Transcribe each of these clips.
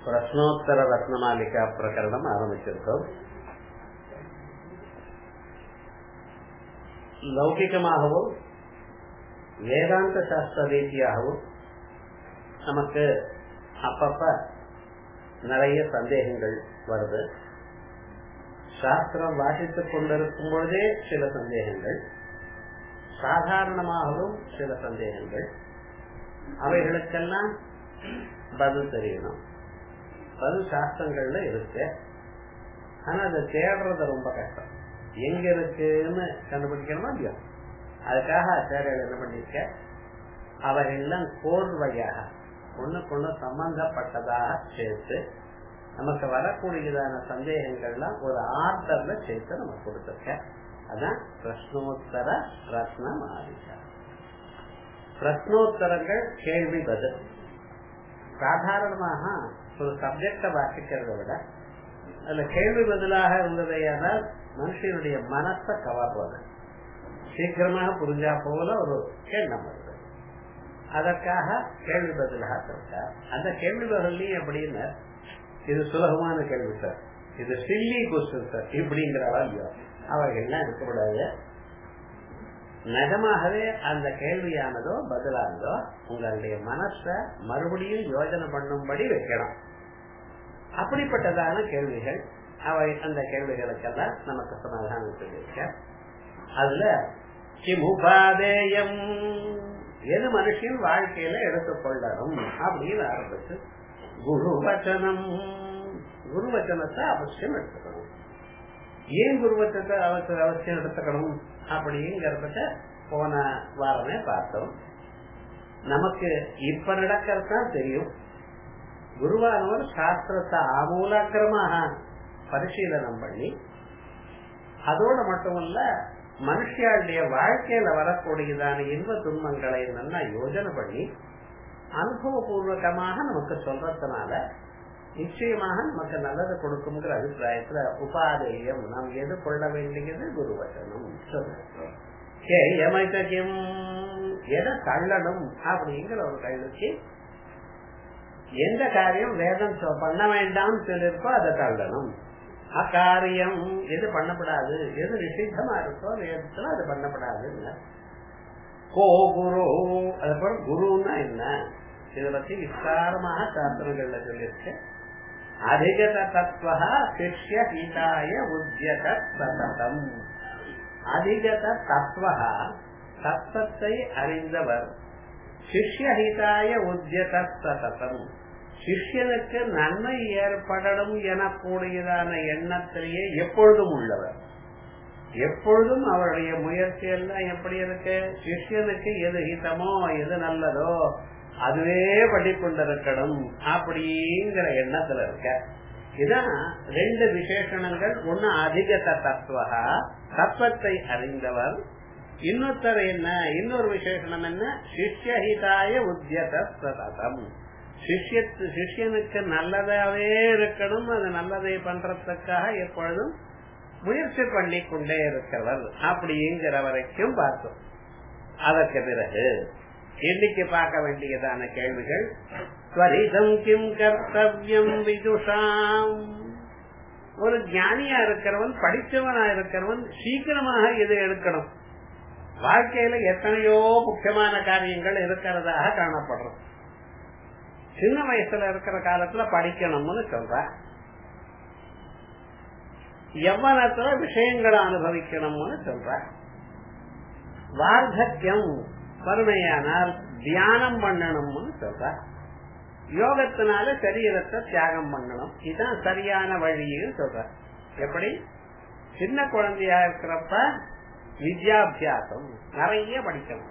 பிரஷ்னோத்தர ரத்னமாலிகா பிரகரணம் ஆரம்பிச்சிருக்கோம் லௌகிகமாகவும் வேதாந்த சாஸ்திர ரீதியாகவும் நமக்கு அப்பப்ப நிறைய சந்தேகங்கள் வருது சாஸ்திரம் வாசித்துக் கொண்டிருக்கும் பொழுதே சில சந்தேகங்கள் சாதாரணமாகவும் சில சந்தேகங்கள் அவைகளுக்கெல்லாம் பதில் தெரியணும் பதில் சாஸ்திரங்கள்ல இருக்கு ஆனா அதை தேடுறது ரொம்ப கஷ்டம் எங்க இருக்குன்னு கண்டுபிடிக்கணுமா இல்லையா அதுக்காக ஆச்சாரியர் என்ன பண்ணிருக்க அவைகள்லாம் கோர்வையாக ஒண்ணுக்கு ஒண்ணு சம்பந்தப்பட்டதாக சேர்த்து நமக்கு வரக்கூடியதான சந்தேகங்கள்லாம் ஒரு ஆர்டர்ல சேர்த்து நம்ம கொடுத்துருக்க அதான் பிரஷ்னோத்தர ரத்ன மாளிகா பிரஷ்னோத்தரங்கள் கேள்வி பதில் சாதாரணமாக ஒரு சப்ஜெக்ட வாசிக்கிறத விட அதுல கேள்வி பதிலாக இருந்ததையானால் மனுஷனுடைய மனசை கவர்வது சீக்கிரமாக புரிஞ்சா போல ஒரு எண்ணம் வருது அதற்காக கேள்வி பதிலாக சொல்றார் அந்த கேள்வி பதிலையும் எப்படின்னு இது சுலபமான கேள்வி சார் இது சில்லி கொஸ்டின் சார் இப்படிங்கிறவா இல்லையோ அவைகள்லாம் இருக்கக்கூடாது நிஜமாகவே அந்த கேள்வியானதோ பதிலானதோ உங்களுடைய மனச மறுபடியும் யோஜனை பண்ணும்படி வைக்கணும் அப்படிப்பட்டதான கேள்விகள் அவை அந்த கேள்விகளுக்கெல்லாம் நமக்கு சமாதானம் சொல்லியிருக்க அதுல கிமுபாதேயம் எது மனுஷன் வாழ்க்கையில எடுத்துக்கொள்ளணும் அப்படின்னு ஆரம்பிச்சு குரு வச்சனம் குரு வச்சனத்தை அவசியம் எடுத்துக்கணும் ஏன் குருவச்சத்தை அவசியம் எடுத்துக்கணும் அப்படிங்கறத போன வாரமே பார்த்தோம் நமக்கு இப்ப நடக்கிறதுதான் தெரியும் குருவானவர் சாஸ்திரத்தை ஆமூலாக்கிரமாக பரிசீலனம் பண்ணி அதோட மட்டுமல்ல மனுஷியாளுடைய வாழ்க்கையில வரக்கூடியதான இன்ப துன்பங்களை நல்லா யோஜனை பண்ணி அனுபவபூர்வகமாக நமக்கு சொல்றதுனால நிச்சயமாக நமக்கு நல்லது கொடுக்குங்கிற அபிப்பிராயத்துல உபாதேயம் நாம் எது கொள்ள வேண்டியது குருவச்சனம் எமைக்கும் எதை தள்ளணும் அப்படிங்கிற ஒரு கல்விக்கு எந்த காரியம் வேதம் பண்ண வேண்டாம் சொல்லிருக்கோ அதை தள்ளணும் அக்காரியம் எது பண்ணப்படாது எது நிஷித்தமா இருக்கோ வேதத்துல அது பண்ணப்படாதுன்னு கோ குரு அதுக்கப்புறம் குருன்னா என்ன இதை பத்தி விஸ்தாரமாக சாஸ்திரங்கள்ல சொல்லியிருக்கேன் அதிகத தத்துவ சிஷ்ய ஹிதாய உத்தியத சததம் அதிகத தத்துவ தத்துவத்தை அறிந்தவர் சிஷ்யஹிதாய உத்தியத சததம் சிஷ்யனுக்கு நன்மை ஏற்படணும் எனக்கூடியதான எண்ணத்திலேயே எப்பொழுதும் உள்ளவர் எப்பொழுதும் அவருடைய முயற்சி எல்லாம் எப்படி இருக்கு சிஷ்யனுக்கு எது ஹிதமோ எது நல்லதோ அதுவே படி கொண்டிருக்கணும் அப்படிங்கிற எண்ணத்துல இருக்க இதான் ரெண்டு விசேஷணங்கள் ஒன்னு அதிகத தத்துவ தத்துவத்தை அறிந்தவர் இன்னொருத்தர் என்ன இன்னொரு விசேஷணம் என்ன சிஷ்யஹிதாய உத்தியத சததம் சிஷ்ய சிஷ்யனுக்கு நல்லதாவே இருக்கணும் அது நல்லதை பண்றதுக்காக எப்பொழுதும் முயற்சி பண்ணி கொண்டே இருக்கிறவர் அப்படிங்கிற வரைக்கும் பார்த்தோம் அதற்கு பிறகு இன்னைக்கு பார்க்க வேண்டியதான கேள்விகள் ஸ்வரிதம் கிம் கர்த்தவியம் விதுஷாம் ஒரு ஞானியா இருக்கிறவன் படித்தவனா இருக்கிறவன் சீக்கிரமாக இதை எடுக்கணும் வாழ்க்கையில எத்தனையோ முக்கியமான காரியங்கள் இருக்கிறதாக காணப்படுறது சின்ன வயசுல இருக்கிற காலத்துல படிக்கணும்னு சொல்ற எவ்வளத்துல விஷயங்களை அனுபவிக்கணும்னு சொல்ற வார்த்தக்கியம் வறுமையானால் தியானம் பண்ணணும்னு சொல்ற யோகத்தினால சரீரத்தை தியாகம் பண்ணணும் இதுதான் சரியான வழின்னு சொல்ற எப்படி சின்ன குழந்தையா இருக்கிறப்ப வித்யாபியாசம் நிறைய படிக்கணும்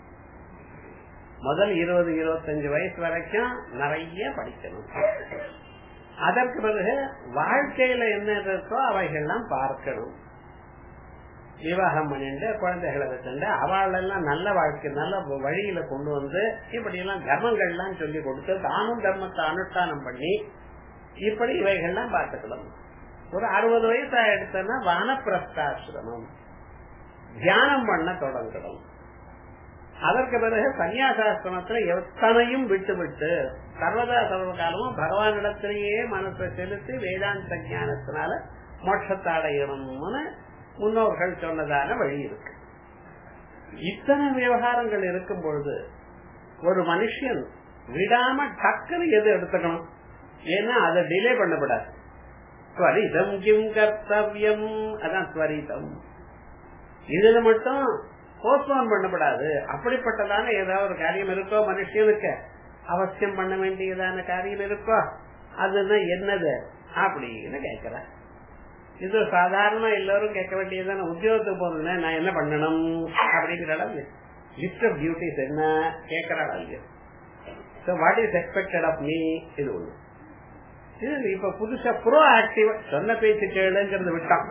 முதல் இருபது இருபத்தஞ்சு வயசு வரைக்கும் நிறைய படிக்கணும் அதற்கு பிறகு வாழ்க்கையில என்ன இருக்கோ அவைகள்லாம் பார்க்கணும் விவாகம் பண்ணிட்டு குழந்தைகளை வச்சுட்டு அவளெல்லாம் நல்ல வாழ்க்கை நல்ல வழியில கொண்டு வந்து இப்படி எல்லாம் தர்மங்கள்லாம் சொல்லி கொடுத்து தானும் தர்மத்தை அனுஷ்டானம் பண்ணி இப்படி இவைகள்லாம் பார்த்துக்கணும் ஒரு அறுபது வயசு ஆயிடுச்சுன்னா வானப்பிரஸ்தாசிரமம் தியானம் பண்ண தொடங்கணும் அதற்கு பிறகு சன்னியாசாசிரமத்துல எத்தனையும் விட்டு விட்டு சர்வதா சர்வ காலமும் பகவானிடத்திலேயே மனசை செலுத்தி வேதாந்த ஞானத்தினால மோட்சத்தை அடையணும்னு முன்னோர்கள் சொன்னதான வழி இருக்கு இத்தனை விவகாரங்கள் இருக்கும் பொழுது ஒரு மனுஷன் விடாம டக்குன்னு எது எடுத்துக்கணும் ஏன்னா அதை டிலே பண்ணப்படாது ஸ்வரிதம் கிம் கர்த்தவியம் அதான் ஸ்வரிதம் இதுல மட்டும் போஸ்ட்போன் பண்ணப்படாது அப்படிப்பட்டதான ஏதாவது ஒரு காரியம் இருக்கோ மனுஷனுக்கு அவசியம் பண்ண வேண்டியதான காரியம் இருக்கோ அதுதான் என்னது அப்படின்னு கேட்கிற இது சாதாரண எல்லாரும் கேட்க வேண்டியதான உத்தியோகத்துக்கு போறதுன்னா நான் என்ன பண்ணணும் அப்படிங்கிற லிஸ்ட் ஆஃப் டியூட்டிஸ் என்ன கேட்கிறாள் இல்லையோ so what is expected of me இது ஒண்ணு இது இப்ப புதுசா ப்ரோ ஆக்டிவ் சொன்ன பேச்சு கேளுங்கிறது விட்டான்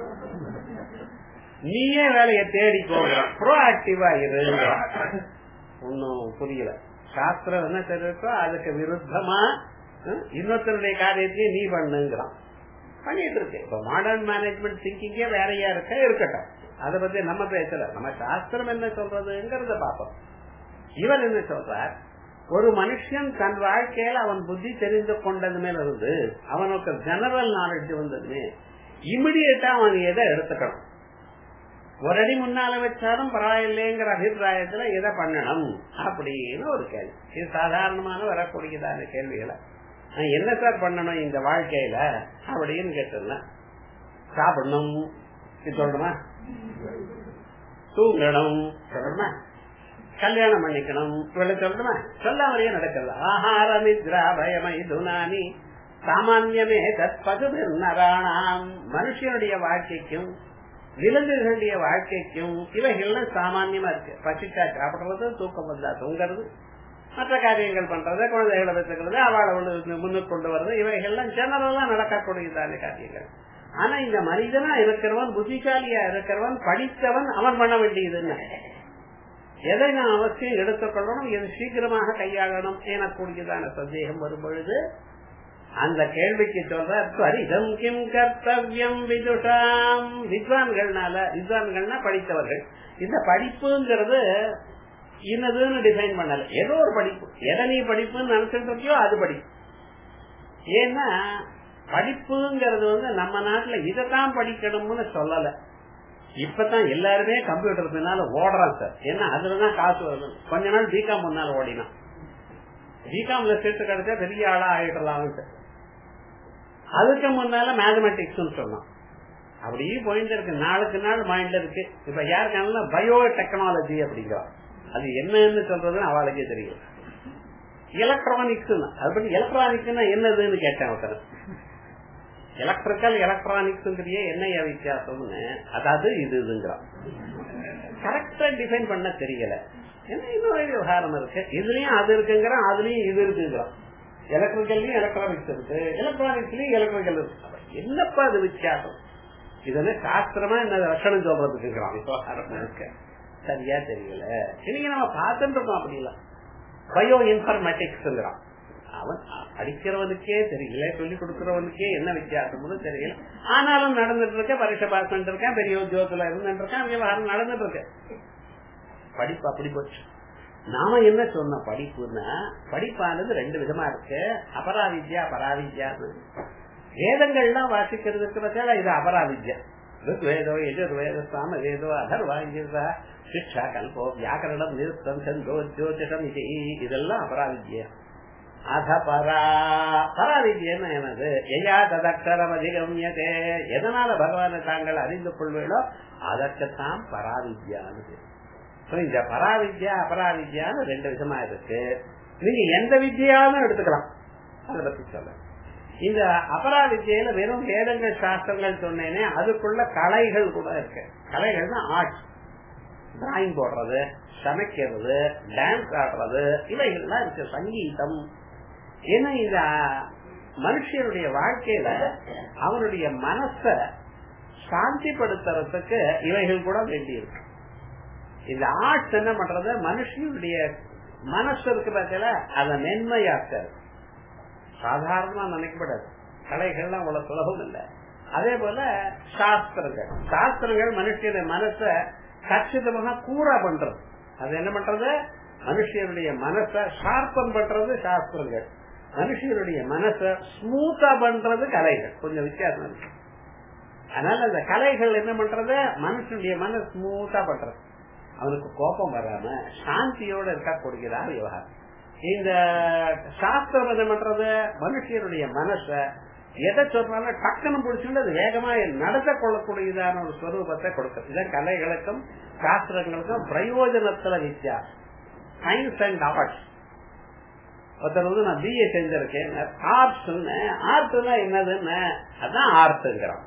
நீயே வேலையை தேடி போகிறான் ப்ரோ ஆக்டிவா இருங்கிறான் ஒன்னும் புரியல சாஸ்திரம் என்ன தெரிவிக்கோ அதுக்கு விருத்தமா இன்னொருத்தருடைய காரியத்தையும் நீ பண்ணுங்கிறான் பண்ணிட்டு இருக்கு இப்ப மாடர்ன் மேனேஜ்மெண்ட் திங்கிங்கே வேறையா இருக்க இருக்கட்டும் அதை பத்தி நம்ம பேசல நம்ம சாஸ்திரம் என்ன சொல்றதுங்கிறத பார்ப்போம் இவர் என்ன சொல்றார் ஒரு மனுஷன் தன் வாழ்க்கையில அவன் புத்தி தெரிந்து கொண்டது மேல இருந்து அவனுக்கு ஜெனரல் நாலேஜ் வந்ததுமே இமிடியேட்டா அவன் எதை எடுத்துக்கணும் ஒரு அடி முன்னால வச்சாலும் பரவாயில்லைங்கிற அபிப்பிராயத்துல எதை பண்ணணும் அப்படின்னு ஒரு கேள்வி இது சாதாரணமான வரக்கூடியதான கேள்விகளை நான் என்ன சார் பண்ணணும் இந்த வாழ்க்கையில அப்படின்னு கேட்டேன் சாப்பிடணும் இது சொல்லணுமா தூங்கணும் சொல்லணுமா கல்யாணம் பண்ணிக்கணும் இவ்வளவு சொல்லணுமா சொல்லாமலேயே நடக்கல ஆஹார நித்ரா பயமை துனானி சாமான்யமே தற்பது நராணாம் மனுஷனுடைய வாழ்க்கைக்கும் விலங்குகளுடைய வாழ்க்கைக்கும் இவைகள்லாம் சாமான்யமா இருக்கு பசிச்சா சாப்பிடுறது தூக்கம் வந்தா தூங்குறது மற்ற காரியங்கள் பண்றது குழந்தைகளை பெற்றுக்கிறது அவளை முன்னுக்கு கொண்டு வர்றது இவைகள்லாம் ஜெனரலா நடக்கக்கூடியதான காரியங்கள் ஆனா இந்த மனிதனா இருக்கிறவன் புத்திசாலியா இருக்கிறவன் படித்தவன் அவன் பண்ண வேண்டியதுன்னு எதை நான் அவசியம் எடுத்துக்கொள்ளணும் எது சீக்கிரமாக கையாளணும் எனக்கூடியதான சந்தேகம் வரும் பொழுது அந்த கேள்விக்கு சொல்ற பரிதம் கிம் கர்த்தவியம் விதுஷாம் வித்வான்கள்னால வித்வான்கள்னா படித்தவர்கள் இந்த படிப்புங்கிறது இன்னதுன்னு டிஃபைன் பண்ணல ஏதோ ஒரு படிப்பு எதை நீ படிப்புன்னு நினைச்சிட்டு இருக்கியோ அது படிப்பு ஏன்னா படிப்புங்கிறது வந்து நம்ம நாட்டுல இதைத்தான் படிக்கணும்னு சொல்லல இப்பதான் எல்லாருமே கம்ப்யூட்டர் பின்னால ஓடுறான் சார் ஏன்னா அதுலதான் காசு வருது கொஞ்ச நாள் பிகாம் முன்னால ஓடினான் பிகாம்ல சேர்த்து கிடைச்சா பெரிய ஆளா ஆயிடலாம் சார் அதுக்கு முன்னால மேத்தமெட்டிக்ஸ் சொன்னான் அப்படியே போயிட்டு இருக்கு நாளுக்கு நாள் மைண்ட்ல இருக்கு இப்ப யாருக்கான பயோ டெக்னாலஜி அப்படிங்கிற அது என்னன்னு சொல்றதுன்னு அவளுக்கே தெரியும் எலக்ட்ரானிக்ஸ் அது பத்தி எலக்ட்ரானிக்ஸ் என்னதுன்னு கேட்டேன் ஒருத்தர் எலக்ட்ரிக்கல் எலக்ட்ரானிக்ஸ் என்ன வித்தியாசம்னு அதாவது இது இதுங்கிறான் கரெக்டா டிஃபைன் பண்ண தெரியல ஏன்னா இன்னொரு விவகாரம் இருக்கு இதுலயும் அது இருக்குங்கிறான் அதுலயும் இது இருக்குங்கிறான் எலக்ட்ரிக்கல்லையும் எலக்ட்ரானிக்ஸ் இருக்கு எலக்ட்ரானிக்ஸ்லயும் எலக்ட்ரிக்கல் இருக்கு என்னப்பா அது வித்தியாசம் இதெல்லாம் சாஸ்திரமா என்ன லட்சணம் சொல்றதுக்கு விவகாரம் இருக்கு சரியா தெரியல இன்னைக்கு நம்ம பார்த்துட்டு இருக்கோம் அப்படிலாம் பயோ இன்ஃபர்மேட்டிக்ஸ் அவன் படிக்கிறவனுக்கே தெரியல சொல்லிக் கொடுக்கறவனுக்கே என்ன வித்தியாசம்னு தெரியல ஆனாலும் நடந்துட்டு இருக்க பரீட்சை பாஸ் பண்ணிட்டு இருக்கேன் பெரிய உத்தியோகத்துல இருந்துட்டு இருக்கேன் விவகாரம் நடந்துட்டு இருக்கு படிப்பு அப்படி போச்சு நாம என்ன சொன்ன படிப்புன்னா படிப்பானது ரெண்டு விதமா இருக்கு அபராவித்யா பராவித்யான்னு வேதங்கள்லாம் வாசிக்கிறதுக்கு பார்த்தா இது அபராவித்யா ருத்வேதோ எஜுர்வேத சாம வேதோ அதர்வாங்கிதா சிக்ஷா கல்போ வியாக்கரணம் நிருத்தம் சந்தோ ஜோதிஷம் இது இதெல்லாம் அபராவித்யா அத பரா பராவித்யன்னு எனது எயா ததக்ஷரம் அதிகமியதே எதனால பகவானை தாங்கள் அறிந்து கொள்வீளோ அதற்குத்தான் பராவித்யான்னு இந்த பராவித்யா அபராவித்யான்னு ரெண்டு விதமா இருக்கு நீங்க எந்த வித்தியாலும் எடுத்துக்கலாம் அதை பத்தி சொல்ல இந்த அபராவித்யில வெறும் வேதங்கள் சாஸ்திரங்கள் சொன்னேனே அதுக்குள்ள கலைகள் கூட இருக்கு கலைகள்னா ஆர்ட் டிராயிங் போடுறது சமைக்கிறது டான்ஸ் ஆடுறது இவைகள்லாம் இருக்கு சங்கீதம் ஏன்னா இந்த மனுஷனுடைய வாழ்க்கையில அவனுடைய மனச சாந்திப்படுத்துறதுக்கு இவைகள் கூட வேண்டி இருக்கு இந்த ஆர்ட்ஸ் என்ன பண்றது மனுஷனுடைய மனசு இருக்கு பார்த்தல அதை மென்மையாக்காது சாதாரணமா நினைக்கப்படாது கலைகள்லாம் அவ்வளவு சுலபம் இல்லை அதே போல சாஸ்திரங்கள் சாஸ்திரங்கள் மனுஷனுடைய மனச கச்சிதமாக கூறா பண்றது அது என்ன பண்றது மனுஷனுடைய மனச ஷார்பன் பண்றது சாஸ்திரங்கள் மனுஷனுடைய மனச ஸ்மூத்தா பண்றது கலைகள் கொஞ்சம் வித்தியாசம் இருக்கு அதனால அந்த கலைகள் என்ன பண்றது மனுஷனுடைய மன ஸ்மூத்தா பண்றது அவனுக்கு கோபம் வராம சாந்தியோட இருக்கக்கூடியதா விவகாரம் இந்த சாஸ்திரம் என்ன பண்றது மனுஷனுடைய மனச எதை சொன்னாலும் டக்குன்னு பிடிச்சுட்டு அது வேகமா நடத்த கொள்ளக்கூடியதான ஒரு ஸ்வரூபத்தை கொடுக்கும் இதான் கலைகளுக்கும் சாஸ்திரங்களுக்கும் பிரயோஜனத்துல வித்தியாசம் சயின்ஸ் அண்ட் ஆர்ட்ஸ் ஒருத்தர் வந்து நான் பிஏ செஞ்சிருக்கேன் ஆர்ட்ஸ் ஆர்ட்னா என்னதுன்னு அதான் ஆர்ட்ங்கிறான்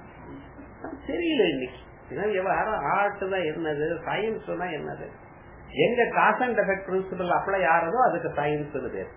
தெரியல இன்னைக்கு இதான் விவகாரம் ஆர்ட் தான் என்னது சயின்ஸ் தான் என்னது எங்க cause and effect principle apply ஆறதோ அதுக்கு சயின்ஸ் பேர்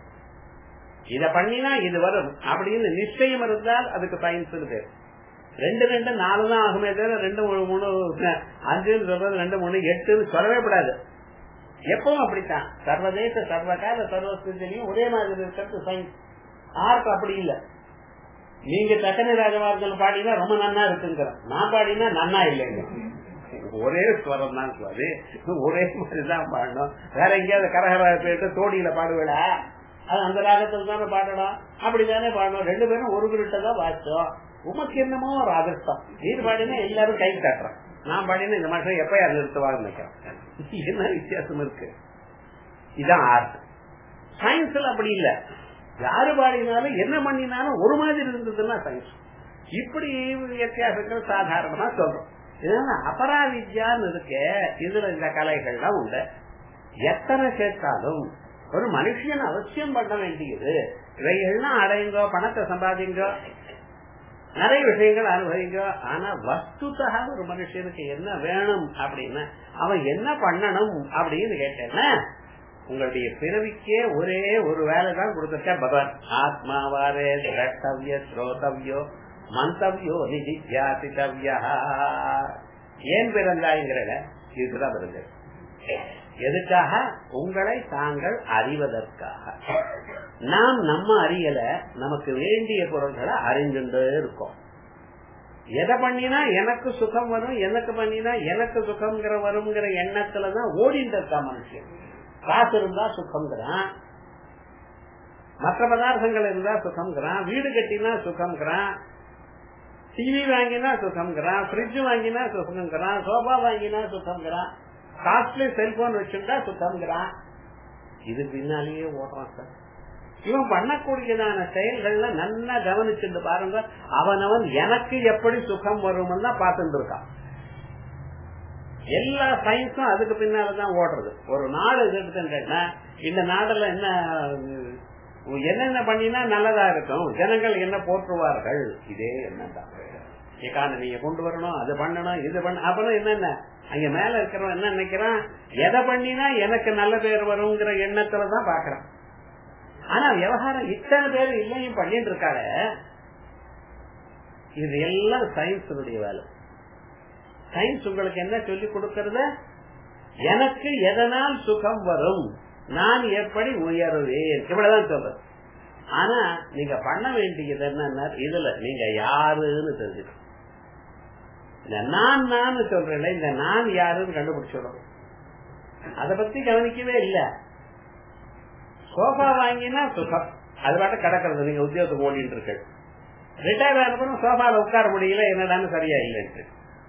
இத பண்ணினா இது வரும் அப்படின்னு நிச்சயம் இருந்தால் அதுக்கு சயின்ஸ் பேர் ரெண்டு ரெண்டு நாலு தான் ஆகுமே தவிர ரெண்டு மூணு மூணு அஞ்சுன்னு சொல்றது ரெண்டு மூணு எட்டுன்னு சொல்லவே கூடாது எப்பவும் அப்படித்தான் சர்வதேச சர்வகால சர்வஸ்திலையும் ஒரே மாதிரி இருக்கிறது சயின்ஸ் ஆர்ட் அப்படி இல்ல நீங்க தக்கனை ராஜமார்கள் பாடினா ரொம்ப நன்னா இருக்குங்கிற நான் பாடினா நன்னா இல்லைங்க ஒரே ஸ்வரம் தான் அது ஒரே மாதிரிதான் பாடணும் வேற எங்கேயாவது கரகர போயிட்டு தோடியில பாடுவேடா அது அந்த ராகத்தில் தானே பாடலாம் அப்படித்தானே பாடணும் ரெண்டு பேரும் ஒரு கிட்ட தான் வாசிச்சோம் உமக்கு என்னமோ ஒரு அதிர்ஷ்டம் நீர் பாடினா எல்லாரும் கை காட்டுறான் நான் பாடினா இந்த மாசம் எப்ப யார் நிறுத்துவாங்க நினைக்கிறேன் என்ன வித்தியாசம் இருக்கு இதான் ஆர்ட் சயின்ஸ்ல அப்படி இல்ல யாரு பாடினாலும் என்ன பண்ணினாலும் ஒரு மாதிரி இருந்ததுன்னா சயின்ஸ் இப்படி வித்தியாசங்கள் சாதாரணமா சொல்றோம் இதனால அபராவித்யான்னு இருக்கு இதுல இந்த கலைகள்லாம் உண்டு எத்தனை சேர்த்தாலும் ஒரு மனுஷன் அவசியம் பண்ண வேண்டியது இவைகள்லாம் அடையுங்கோ பணத்தை சம்பாதிங்கோ நிறைய விஷயங்கள் அனுபவிங்க ஆனா வஸ்துதா ஒரு மனுஷனுக்கு என்ன வேணும் அப்படின்னா அவன் என்ன பண்ணணும் அப்படின்னு கேட்டேன்னா உங்களுடைய பிறவிக்கே ஒரே ஒரு வேலை தான் கொடுத்துருக்க பகவான் ஆத்மாவாரே திரட்டவிய ஸ்ரோதவியோ மந்தவியோ நிதித்தியாசித்தவியா ஏன் பிறந்தாய்ங்கிற இதுதான் பிறந்தது எதுக்காக உங்களை தாங்கள் அறிவதற்காக நாம் நம்ம அறியல நமக்கு வேண்டிய பொருள்களை அறிஞ்சுட்டே இருக்கோம் எதை பண்ணினா எனக்கு சுகம் வரும் எனக்கு பண்ணினா எனக்கு சுகம்ங்கிற வருங்கிற எண்ணத்துலதான் ஓடிட்டு இருக்கா மனுஷன் காசு இருந்தா சுகம்ங்கிறான் மற்ற பதார்த்தங்கள் இருந்தா சுகம்ங்கிறான் வீடு கட்டினா சுகம்ங்கிறான் டிவி வாங்கினா சுகம்ங்கிறான் பிரிட்ஜ் வாங்கினா சுகம்ங்கிறான் சோபா வாங்கினா சுகம்ங்கிறான் காஸ்ட்லி செல்போன் வச்சுட்டா சுத்தம்ங்கிறான் இது பின்னாலேயே ஓடுறான் சார் இவன் பண்ணக்கூடியதான செயல்கள்ல நல்லா கவனிச்சுட்டு பாருங்க அவனவன் எனக்கு எப்படி சுகம் வரும்னு தான் பார்த்துட்டு இருக்கான் எல்லா சயின்ஸும் அதுக்கு பின்னாலதான் ஓடுறது ஒரு நாடு எடுத்துட்டேன்னா இந்த நாடுல என்ன என்னென்ன பண்ணினா நல்லதா இருக்கும் ஜனங்கள் என்ன போற்றுவார்கள் இதே என்னதான் எக்கானமிய கொண்டு வரணும் அது பண்ணணும் இது பண்ண அப்புறம் என்னென்ன அங்க மேல இருக்கிறவன் என்ன நினைக்கிறான் எதை பண்ணினா எனக்கு நல்ல பேர் வருங்கிற எண்ணத்துலதான் பாக்குறான் ஆனா விவகாரம் இத்தனை பேர் இல்லையும் பண்ணிட்டு இருக்காரு இது எல்லாம் சயின்ஸுடைய வேலை சயின்ஸ் உங்களுக்கு என்ன சொல்லி கொடுக்கறது எனக்கு எதனால் சுகம் வரும் நான் எப்படி உயருவேன் இவ்வளவுதான் சொல்றது ஆனா நீங்க பண்ண வேண்டியது என்னன்னா இதுல நீங்க யாருன்னு தெரிஞ்சுக்கணும் இந்த நான் நான் சொல்றேன் இந்த நான் யாருன்னு கண்டுபிடிச்சிடும் அத பத்தி கவனிக்கவே இல்ல சோஃபா வாங்கினா சுகம் அது பாட்டு கிடக்கிறது நீங்க உத்தியோகத்துக்கு ஓடிட்டு இருக்கு ரிட்டையர் ஆனப்பறம் சோஃபால உட்கார முடியல என்னடான்னு சரியா இல்லைன்ட்டு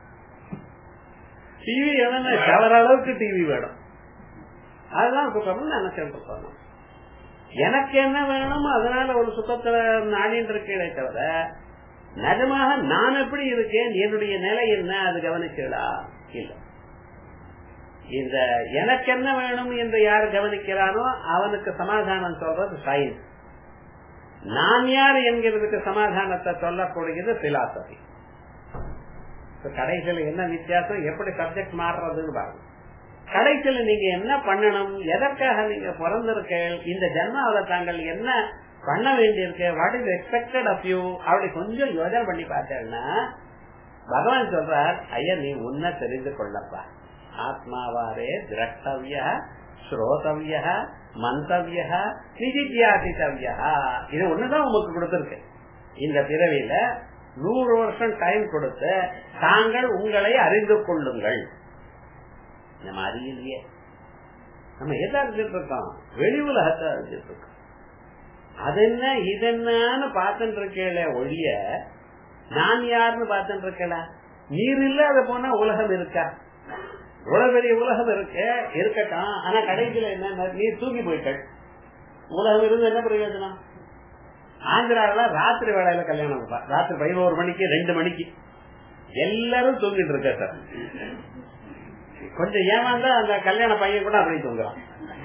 டிவி என்னன்னா தவற அளவுக்கு டிவி வேணும் அதுதான் சுகம்னு நினைச்சிட்டு இருக்கோம் எனக்கு என்ன வேணுமோ அதனால ஒரு சுகத்துல நாடின்னு இருக்கே தவிர நிஜமாக நான் எப்படி இருக்கேன் என்னுடைய நிலை என்ன அது கவனிச்சா இல்ல இந்த எனக்கு என்ன வேணும் என்று யார் கவனிக்கிறானோ அவனுக்கு சமாதானம் சொல்றது சயின்ஸ் நான் யார் என்கிறதுக்கு சமாதானத்தை சொல்லக்கூடியது பிலாசபி கடைசியில் என்ன வித்தியாசம் எப்படி சப்ஜெக்ட் மாறுறதுன்னு பாருங்க கடைசியில் நீங்க என்ன பண்ணணும் எதற்காக நீங்க பிறந்திருக்க இந்த ஜென்மாவில தாங்கள் என்ன பண்ண வேண்டியிருக்கு what is expected of you அப்படி கொஞ்சம் யோஜனை பண்ணி பார்த்தேன்னா பகவான் சொல்றார் ஐயா நீ உன்ன தெரிந்து கொள்ளப்பா ஆத்மாவாரே திரஷ்டவிய ஸ்ரோதவிய மந்தவிய நிதித்தியாசித்தவிய இது ஒண்ணுதான் உங்களுக்கு கொடுத்திருக்கு இந்த பிறவியில நூறு வருஷம் டைம் கொடுத்து தாங்கள் உங்களை அறிந்து கொள்ளுங்கள் நம்ம அறியலையே நம்ம எதை அறிஞ்சிட்டு இருக்கோம் வெளி உலகத்தை அறிஞ்சிட்டு இருக்கோம் அது என்ன இது என்னன்னு பார்த்துட்டு இருக்கேல ஒழிய நான் யாருன்னு பார்த்துட்டு இருக்கல நீர் இல்லாத போனா உலகம் இருக்கா இவ்வளவு பெரிய உலகம் இருக்கு இருக்கட்டும் ஆனா கடைசியில என்ன நீர் தூங்கி போயிட்ட உலகம் இருந்து என்ன பிரயோஜனம் ஆந்திராவில ராத்திரி வேலையில கல்யாணம் ராத்திரி பதினோரு மணிக்கு ரெண்டு மணிக்கு எல்லாரும் தூங்கிட்டு இருக்க சார் கொஞ்சம் ஏமாந்தா அந்த கல்யாண பையன் கூட அப்படி தூங்குறான்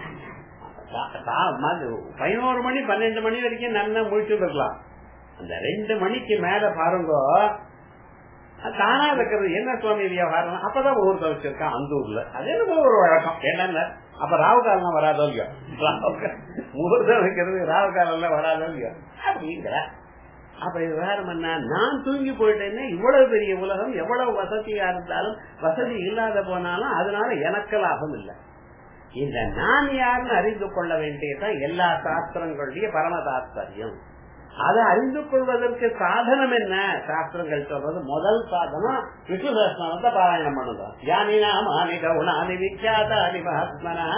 பதினோரு மணி பன்னெண்டு மணி வரைக்கும் நல்லா முழிச்சுட்டு இருக்கலாம் அந்த ரெண்டு மணிக்கு மேல பாருங்க தானா இருக்கிறது என்ன சுவாமி வியாபாரம் அப்பதான் ஊர் வச்சிருக்கான் அந்த ஊர்ல அது என்ன ஒரு வழக்கம் என்னன்னு அப்ப ராவு காலம் வராதோ இல்லையோ முகூர்த்தம் வைக்கிறது ராவு காலம் வராதோ இல்லையோ அப்படிங்கிற அப்ப இது வேற என்ன நான் தூங்கி போயிட்டேன்னா இவ்வளவு பெரிய உலகம் எவ்வளவு வசதியா இருந்தாலும் வசதி இல்லாத போனாலும் அதனால எனக்கு லாபம் இல்லை இந்த நான் யாருன்னு அறிந்து கொள்ள வேண்டியதான் எல்லா சாஸ்திரங்களுடைய பரம தாத்பரியம் அதை அறிந்து கொள்வதற்கு சாதனம் என்ன சாஸ்திரங்கள் சொல்றது முதல் சாதனம் விஷ்ணு சஹஸ்ரநாமத்தை பாராயணம் பண்ணுங்க யானினா மானி கவுனானி விக்யாதானி மகாத்மனா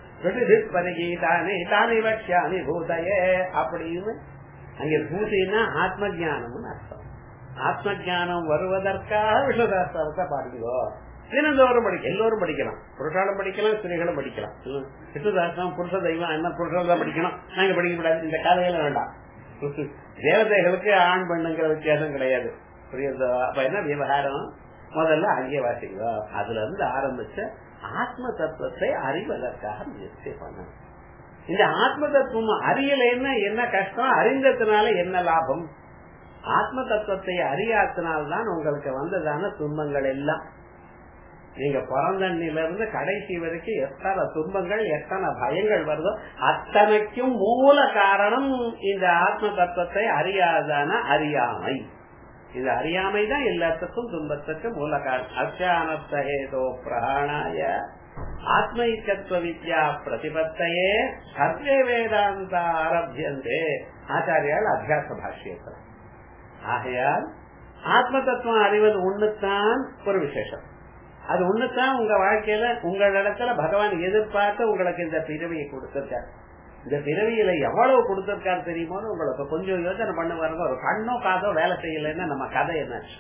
பரிகீதானி தானி வக்ஷானி பூதயே அப்படின்னு அங்க பூஜைன்னா ஆத்ம ஜானம்னு அர்த்தம் ஆத்ம ஜானம் வருவதற்காக விஷ்ணு சஹஸ்ரநாமத்தை பாடுகிறோ தினந்தோறும் படிக்க எல்லோரும் படிக்கலாம் புருஷாலும் படிக்கலாம் ஸ்திரீகளும் படிக்கலாம் விஷ்ணு சஹஸ்ரநாமம் புருஷ தெய்வம் என்ன புருஷாலும் தான் படிக்கணும் நாங்க படிக்க கூடாது இந்த கதையில வேண்டாம் தேவதைகளுக்கு ஆண் பெண்ணுங்கிற வித்தியாசம் கிடையாது புரியுதா அப்ப என்ன விவகாரம் முதல்ல அங்கே வாசிக்கிறோ அதுல இருந்து ஆரம்பிச்ச ஆத்ம தத்துவத்தை அறிவதற்காக முயற்சி பண்ணணும் இந்த ஆத்ம தத்துவம் அறியலைன்னா என்ன கஷ்டம் அறிந்ததுனால என்ன லாபம் ஆத்ம தத்துவத்தை அறியாத்தினால்தான் உங்களுக்கு வந்ததான துன்பங்கள் எல்லாம் நீங்க பிறந்தண்ணில இருந்து கடைசி வரைக்கும் எத்தனை துன்பங்கள் எத்தனை பயங்கள் வருதோ அத்தனைக்கும் மூல காரணம் இந்த ஆத்ம தத்துவத்தை அறியாதான அறியாமை இது அறியாமை தான் எல்லாத்துக்கும் துன்பத்துக்கு மூல காரணம் அத்தியானத்தேதோ பிராணாய ஆத்மைக்கத்துவ வித்யா பிரதிபத்தையே சர்வே வேதாந்த ஆரம்பியந்தே ஆச்சாரியால் அத்தியாச பாஷ்யத்தில் ஆகையால் ஆத்ம தத்துவம் அறிவது ஒண்ணுத்தான் ஒரு விசேஷம் அது ஒண்ணுதான் உங்க வாழ்க்கையில உங்களிடத்துல பகவான் எதிர்பார்த்து உங்களுக்கு இந்த பிறவியை கொடுத்திருக்காரு இந்த பிறவியில எவ்வளவு கொடுத்திருக்காரு தெரியுமோன்னு உங்களுக்கு கொஞ்சம் யோசனை பண்ண பாருங்க ஒரு கண்ணோ காதோ வேலை செய்யலைன்னா நம்ம கதை என்னாச்சு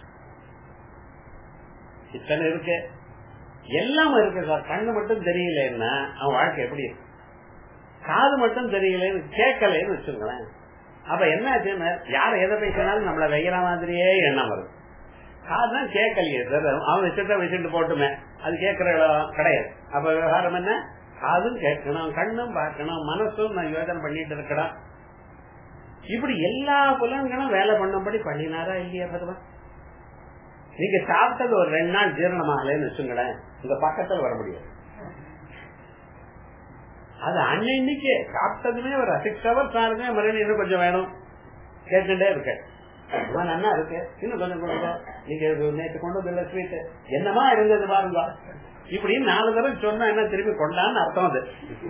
இத்தனை இருக்கு எல்லாம் இருக்கு சார் கண்ணு மட்டும் தெரியலன்னா அவன் வாழ்க்கை எப்படி காது மட்டும் தெரியலன்னு கேட்கலன்னு வச்சுங்களேன் அப்ப என்னாச்சுன்னு யார் எதை பேசினாலும் நம்மள வெய்யற மாதிரியே எண்ணம் வருது காதுதான் கேட்கலையே சார் அவன் வச்சுட்டா வச்சுட்டு போட்டுமே அது கேட்கற கிடையாது அப்ப விவகாரம் என்ன காதும் கேட்கணும் கண்ணும் பார்க்கணும் மனசும் நான் யோஜனை பண்ணிட்டு இருக்கணும் இப்படி எல்லா புலன்களும் வேலை பண்ணும்படி பண்ணினாரா இல்லையா பகவான் நீங்க சாப்பிட்டது ஒரு ரெண்டு நாள் ஜீரணமாகலன்னு வச்சுங்களேன் உங்க பக்கத்துல வர முடியாது அது அன்னைக்கு சாப்பிட்டதுமே ஒரு சிக்ஸ் ஹவர்ஸ் ஆகுமே மறுபடியும் இன்னும் கொஞ்சம் வேணும் கேட்டுட்டே இருக்கேன் நல்லா இருக்கு இன்னும் கொஞ்சம் கொடுங்க நீங்க நேற்று கொண்டு வந்து ஸ்வீட் என்னமா இருந்தது பாருங்க இப்படி நாலு தடவை சொன்னா என்ன திரும்பி கொண்டான்னு அர்த்தம் அது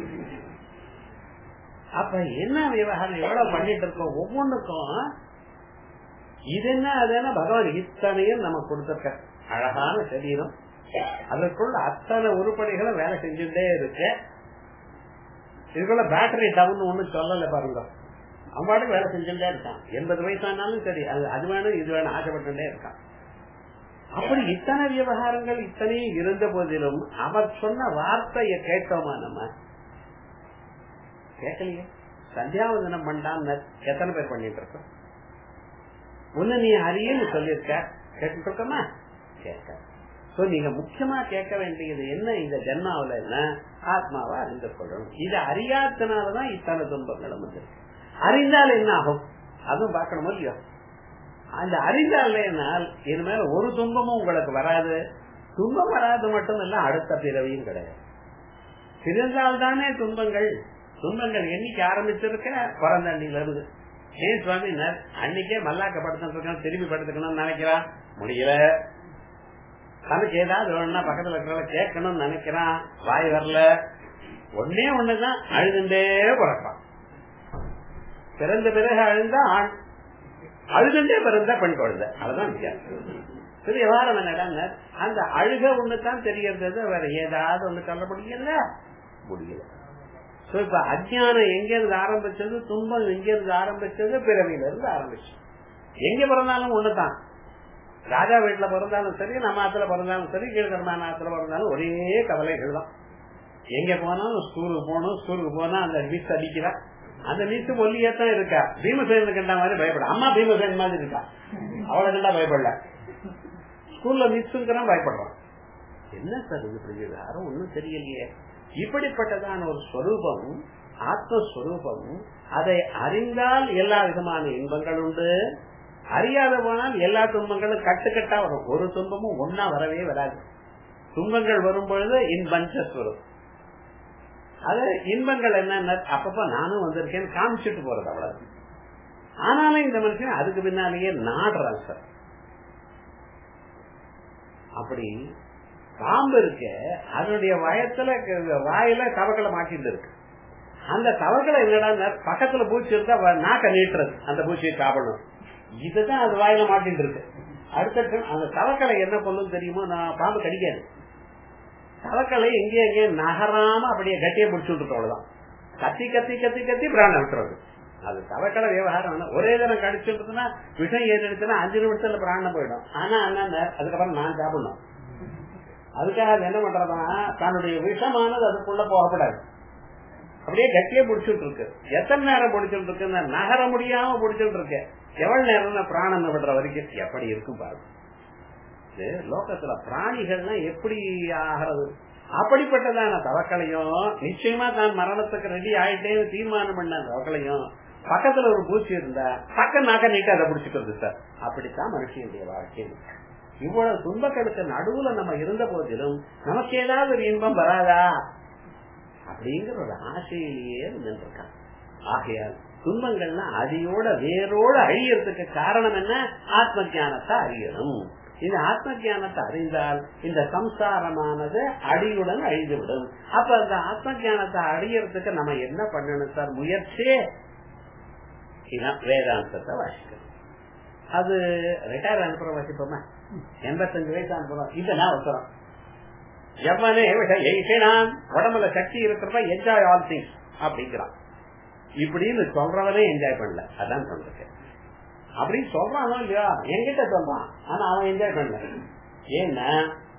அப்ப என்ன விவகாரம் எவ்வளவு பண்ணிட்டு இருக்கோம் ஒவ்வொன்றுக்கும் இது என்ன அது என்ன பகவான் இத்தனையும் நம்ம கொடுத்திருக்க அழகான சரீரம் அதற்குள்ள அத்தனை உருப்படிகளும் வேலை செஞ்சுட்டே இருக்கு இதுக்குள்ள பேட்டரி டவுன் ஒண்ணு சொல்லல பாருங்க அவன் வேலை செஞ்சுட்டே இருக்கான் எண்பது வயசானாலும் சரி அது அது வேணும் இது வேணும் ஆசைப்பட்டுட்டே இருக்கான் அப்படி இத்தனை விவகாரங்கள் இத்தனையும் இருந்த போதிலும் அவர் சொன்ன வார்த்தையை கேட்டோமா நம்ம கேட்கலையே சந்தியாவதனம் பண்ணான்னு எத்தனை பேர் பண்ணிட்டு இருக்கோம் ஒண்ணு நீ அறியன்னு சொல்லியிருக்க கேட்டு இருக்கோமா கேட்க சோ நீங்க முக்கியமா கேட்க வேண்டியது என்ன இந்த ஜென்மாவில என்ன ஆத்மாவை அறிந்து கொள்ளணும் இது அறியாதனாலதான் இத்தனை துன்பங்களும் வந்திருக்கு அறிந்தால் என்ன ஆகும் அதுவும் பார்க்கணும் இல்லையோ அந்த அறிந்தால் என்னால் இனிமேல் ஒரு துன்பமும் உங்களுக்கு வராது துன்பம் வராது மட்டும் இல்ல அடுத்த பிறவியும் கிடையாது பிறந்தால் தானே துன்பங்கள் துன்பங்கள் என்னைக்கு ஆரம்பிச்சிருக்க பிறந்தண்ணில இருந்து ஏன் சுவாமி அன்னைக்கே மல்லாக்க படுத்துட்டு திரும்பி படுத்துக்கணும்னு நினைக்கிறான் முடியல தனக்கு ஏதாவது வேணும்னா பக்கத்துல இருக்கிறவங்க கேட்கணும்னு நினைக்கிறான் வாய் வரல ஒன்னே ஒண்ணுதான் அழுதுண்டே பிறப்பான் பிறந்த பிறகு அழுந்தா ஆண் அழுதுண்டே பிறந்தா பெண் குழந்தை அதுதான் வித்தியாசம் சரி விவகாரம் என்னடா அந்த அழுக ஒண்ணுதான் தெரியறது வேற ஏதாவது ஒண்ணு சொல்ல முடியல முடியல சோ இப்ப அஜ்ஞானம் எங்க இருந்து ஆரம்பிச்சது துன்பம் எங்க இருந்து ஆரம்பிச்சது பிறவியில இருந்து ஆரம்பிச்சு எங்க பிறந்தாலும் ஒண்ணுதான் ராஜா வீட்டுல பிறந்தாலும் சரி நம்ம ஆத்துல பிறந்தாலும் சரி கீழ்கர்மான ஆத்துல பிறந்தாலும் ஒரே கவலைகள் தான் எங்க போனாலும் ஸ்கூலுக்கு போகணும் ஸ்கூலுக்கு போனா அந்த மிஸ் அடிக்கிறா அந்த மிஸ் ஒல்லியே தான் இருக்கா பீமசேனு கண்டா மாதிரி பயப்பட அம்மா பீமசேன் மாதிரி இருக்கா அவளை கண்டா பயப்படல ஸ்கூல்ல மிஸ்ங்கிறான் பயப்படுறான் என்ன சார் இது இப்படி யாரும் ஒண்ணும் தெரியலையே இப்படிப்பட்டதான ஒரு ஸ்வரூபம் ஆத்மஸ்வரூபம் அதை அறிந்தால் எல்லா விதமான இன்பங்கள் உண்டு அறியாத போனால் எல்லா துன்பங்களும் கட்டுக்கட்டா வரும் ஒரு துன்பமும் ஒன்னா வரவே வராது துன்பங்கள் வரும் பொழுது இன்பஞ்சஸ் வரும் அது இன்பங்கள் என்ன அப்பப்ப நானும் வந்திருக்கேன் காமிச்சிட்டு போறது அவ்வளவு ஆனாலும் இந்த மனுஷன் அதுக்கு பின்னாலேயே நாடுறான் சார் அப்படி பாம்பு இருக்க அதனுடைய வயத்துல வாயில தவக்களை மாட்டிட்டு இருக்கு அந்த தவக்களை என்னடா பக்கத்துல பூச்சி இருந்தா நாக்க நீட்டுறது அந்த பூச்சியை சாப்பிடணும் இதுதான் அது வாயில மாட்டிட்டு இருக்கு அடுத்த அந்த தவக்களை என்ன பண்ணும் தெரியுமோ நான் பாம்பு கடிக்காது தவக்களை எங்கே எங்கே நகராம அப்படியே கட்டியை பிடிச்சுட்டு அவ்வளவுதான் கத்தி கத்தி கத்தி கத்தி பிராணம் விட்டுறது அது தவக்கடை விவகாரம் ஒரே தினம் கடிச்சுட்டுனா விஷம் ஏறிடுச்சுன்னா அஞ்சு நிமிஷத்துல பிராணம் போயிடும் ஆனா என்ன அதுக்கப்புறம் நான் சாப்பிடணும் அதுக்காக அது என்ன பண்றதுனா தன்னுடைய விஷமானது அதுக்குள்ள போகப்படாது அப்படியே கட்டியே பிடிச்சிட்டு இருக்கு எத்தனை நேரம் பிடிச்சிட்டு இருக்கு நகர முடியாம பிடிச்சிட்டு இருக்கு எவ்வளவு நேரம் பிராணம் விடுற வரைக்கும் எப்படி இருக்கும் பாருங்க லோகத்துல பிராணிகள்லாம் எப்படி ஆகிறது அப்படிப்பட்டதான தவக்களையும் நிச்சயமா தான் மரணத்துக்கு ரெடி ஆயிட்டேன்னு தீர்மானம் பண்ண தவக்களையும் பக்கத்துல ஒரு பூச்சி இருந்தா பக்க நாக்க நீட்டு அதை பிடிச்சுக்கிறது சார் அப்படித்தான் மனுஷனுடைய வாழ்க்கை இவ்வளவு துன்பங்களுக்கு நடுவுல நம்ம இருந்த போதிலும் நமக்கு ஏதாவது ஒரு இன்பம் வராதா அப்படிங்கிற ஒரு ஆசையிலேயே இருந்துருக்கான் ஆகையால் துன்பங்கள்லாம் அடியோட வேரோட அழியறதுக்கு காரணம் என்ன ஆத்ம ஜானத்தை அறியணும் இந்த ஆத்ம ஜானத்தை அறிந்தால் இந்த சம்சாரமானது அடியுடன் அழிந்துவிடும் அப்ப அந்த ஆத்ம ஜானத்தை அழியறதுக்கு நம்ம என்ன பண்ணணும் சார் முயற்சியே வேதாந்தத்தை வாசிக்கணும் அது ரிட்டையர் அனுப்புறோம் வச்சுப்போமா எண்பத்தஞ்சு வயசு அனுப்புறோம் இதெல்லாம் அவசரம் எவனே நான் உடம்புல சக்தி இருக்கிறப்ப என்ஜாய் ஆல் திங்ஸ் அப்படிங்கிறான் இப்படின்னு சொல்றவனே என்ஜாய் பண்ணல அதான் சொல்றேன் அப்படி சொல்றானோ இல்லையா என்கிட்ட சொல்றான் ஆனா அவன் என்ஜாய் பண்ணல ஏன்னா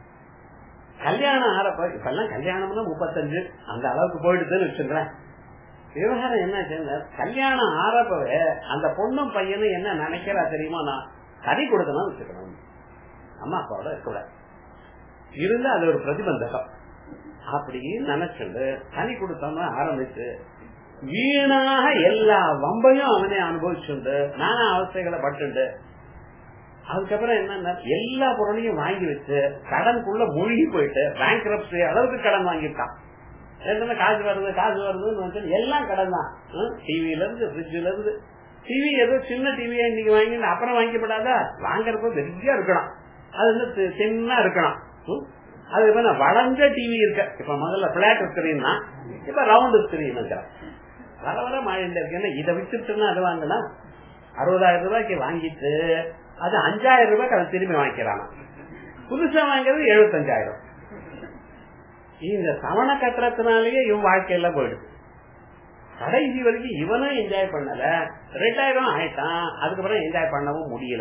கல்யாணம் ஆறப்ப இப்ப எல்லாம் கல்யாணம்னா முப்பத்தஞ்சு அந்த அளவுக்கு போயிடுதுன்னு வச்சுக்கிறேன் விவகாரம் என்ன கல்யாணம் ஆறப்பவே அந்த பொண்ணும் பையனும் என்ன நினைக்கிறா தெரியுமா நான் கறி கொடுக்கணும் வச்சுக்கணும் அம்மா அப்பாவோட இருக்கக்கூடாது இருந்தா அது ஒரு பிரதிபந்தகம் அப்படின்னு நினைச்சுட்டு கனி கொடுத்தோம்னா ஆரம்பிச்சு வீணாக எல்லா வம்பையும் அவனே அனுபவிச்சுண்டு நானா அவஸ்தைகளை பட்டுண்டு அதுக்கப்புறம் என்ன எல்லா பொருளையும் வாங்கி வச்சு கடனுக்குள்ள மூழ்கி போயிட்டு பேங்க் அளவுக்கு கடன் வாங்கிட்டான் காசு வருது காசு வருதுன்னு எல்லாம் கடன் தான் டிவில இருந்து பிரிட்ஜ்ல இருந்து டிவி ஏதோ சின்ன டிவியா இன்னைக்கு வாங்கி அப்புறம் வாங்கிப்படாதா வாங்குறப்ப பெரிய இருக்கணும் அது வந்து சின்ன இருக்கணும் அது இப்ப வளர்ந்த டிவி இருக்க இப்ப முதல்ல பிளாட் ஸ்கிரீன்னா இப்ப ரவுண்ட் ஸ்கிரீன் வர வர மாறிட்டு இருக்கு இதை வித்துட்டுன்னா அது வாங்கலாம் அறுபதாயிரம் ரூபாய்க்கு வாங்கிட்டு அது அஞ்சாயிரம் ரூபாய்க்கு அதை திரும்பி வாங்கிக்கிறான் புதுசா வாங்கிறது எழுபத்தஞ்சாயிரம் இந்த சவண கட்டுறதுனாலயே இவன் வாழ்க்கையில போயிடுது கடைசி வரைக்கும் இவனும் என்ஜாய் பண்ணல ரிட்டையரும் ஆயிட்டான் அதுக்கப்புறம் என்ஜாய் பண்ணவும் முடியல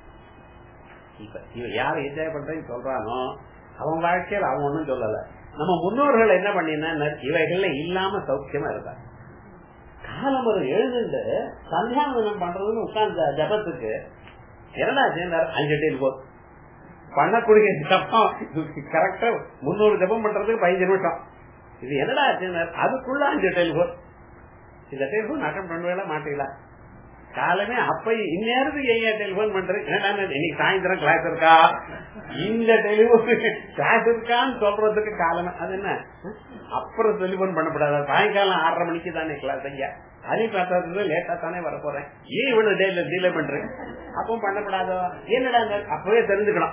இப்ப இவன் யார் என்ஜாய் பண்றேன்னு சொல்றானோ அவன் வாழ்க்கையில் அவன் ஒன்னும் சொல்லல நம்ம முன்னோர்கள் என்ன பண்ணினா இவைகள்ல இல்லாம சௌக்கியமா இருந்தாங்க காலம் ஒரு எழுந்து சந்தியாவனம் பண்றதுன்னு உட்கார்ந்த ஜபத்துக்கு என்னடா சேர்ந்தார் அஞ்சு டெலிபோன் பண்ணக்கூடிய ஜபம் கரெக்டா முன்னூறு ஜபம் பண்றதுக்கு பதினஞ்சு நிமிஷம் இது என்னடா சேர்ந்தார் அதுக்குள்ள அஞ்சு டெலிபோன் இந்த டெலிபோன் அட்டன் பண்ணவே மாட்டீங்களா காலமே அப்ப இந்நேரத்துக்கு ஏன் டெலிபோன் பண்றேன் இன்னைக்கு சாயந்தரம் கிளாஸ் இருக்கா இந்த டெலிபோன் கிளாஸ் இருக்கான்னு சொல்றதுக்கு காலமே அது என்ன அப்புறம் டெலிபோன் பண்ணப்படாத சாயங்காலம் ஆறரை மணிக்கு தானே கிளாஸ் ஐயா அனி பார்த்தது லேட்டா தானே வர போறேன் ஏன் இவ்வளவு டேல டீலே பண்றேன் அப்பவும் பண்ணப்படாதோ என்னடா அப்பவே தெரிஞ்சுக்கணும்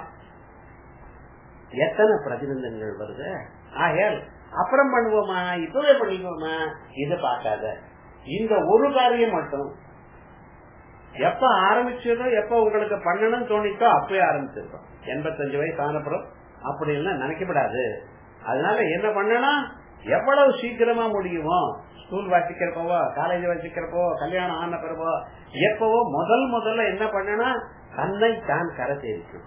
எத்தனை பிரதிபந்தங்கள் வருது ஆகையால் அப்புறம் பண்ணுவோமா இப்பவே பண்ணிக்குவோமா இதை பார்க்காத இந்த ஒரு காரியம் மட்டும் எப்ப ஆரம்பிச்சதோ எப்ப உங்களுக்கு பண்ணணும்னு தோணிச்சோ அப்பவே ஆரம்பிச்சிருக்கோம் எண்பத்தஞ்சு வயசு ஆனப்புறம் அப்படி எல்லாம் நினைக்கப்படாது அதனால என்ன பண்ணணும் எவ்வளவு சீக்கிரமா முடியுமோ ஸ்கூல் வாசிக்கிறப்பவோ காலேஜ் வாசிக்கிறப்போ கல்யாணம் ஆன பிறப்போ எப்பவோ முதல் முதல்ல என்ன பண்ணனா தன்னை தான் கரை சேர்க்கணும்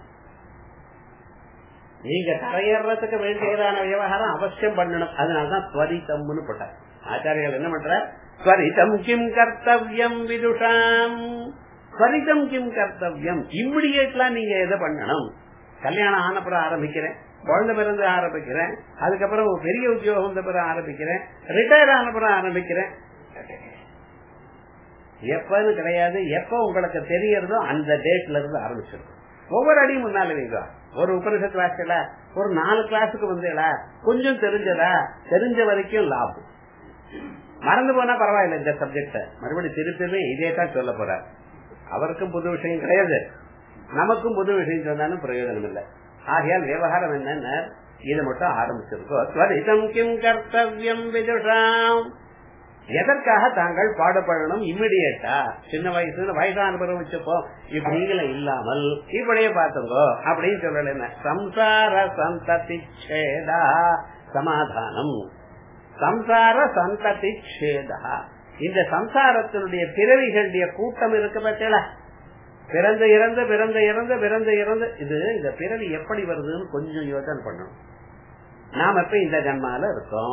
நீங்க கரையேறதுக்கு வேண்டியதான விவகாரம் அவசியம் பண்ணணும் அதனாலதான் ஸ்வரிதம்னு போட்டார் ஆச்சாரியர்கள் என்ன பண்ற ஸ்வரிதம் கிம் கர்த்தவியம் விதுஷாம் ஸ்வரிதம் கிம் கர்த்தவியம் இம்மிடியேட்லாம் நீங்க எதை பண்ணணும் கல்யாணம் ஆனப்புறம் ஆரம்பிக்கிறேன் குழந்தை பிறந்து ஆரம்பிக்கிறேன் அதுக்கப்புறம் ஒரு பெரிய உத்தியோகம் வந்த பிறகு ஆரம்பிக்கிறேன் ரிட்டையர் ஆன பிறகு ஆரம்பிக்கிறேன் எப்பன்னு கிடையாது எப்ப உங்களுக்கு தெரியறதோ அந்த டேட்ல இருந்து ஆரம்பிச்சிருக்கும் ஒவ்வொரு அடியும் முன்னால வைங்க ஒரு உபனிஷத் வாசிக்கல ஒரு நாலு கிளாஸுக்கு வந்தீங்களா கொஞ்சம் தெரிஞ்சதா தெரிஞ்ச வரைக்கும் லாபம் மறந்து போனா பரவாயில்ல இந்த சப்ஜெக்ட மறுபடியும் திருப்பியுமே இதே தான் சொல்ல போறார் அவருக்கும் புது விஷயம் கிடையாது நமக்கும் புது விஷயம் சொன்னாலும் பிரயோஜனம் இல்லை ஆகையால் விவகாரம் என்னன்னு இதை மட்டும் ஆரம்பிச்சிருக்கோம் கிம் கர்த்தவியம் விதுஷாம் எதற்காக தாங்கள் பாடுபடணும் இம்மிடியேட்டா சின்ன வயசுல வயசான பிறகு வச்சுப்போம் இப்படிங்கள இல்லாமல் இப்படியே பாத்துங்கோ அப்படின்னு சொல்லல சம்சார சந்ததி சேதா சமாதானம் சம்சார சந்ததி சேதா இந்த சம்சாரத்தினுடைய பிறவிகளுடைய கூட்டம் இருக்கு பார்த்தீங்களா பிறந்த இறந்த பிறந்த இறந்த பிறந்த இறந்த இது இந்த பிறவி எப்படி வருதுன்னு கொஞ்சம் யோசனை பண்ணணும் நாம இப்ப இந்த ஜன்மால இருக்கோம்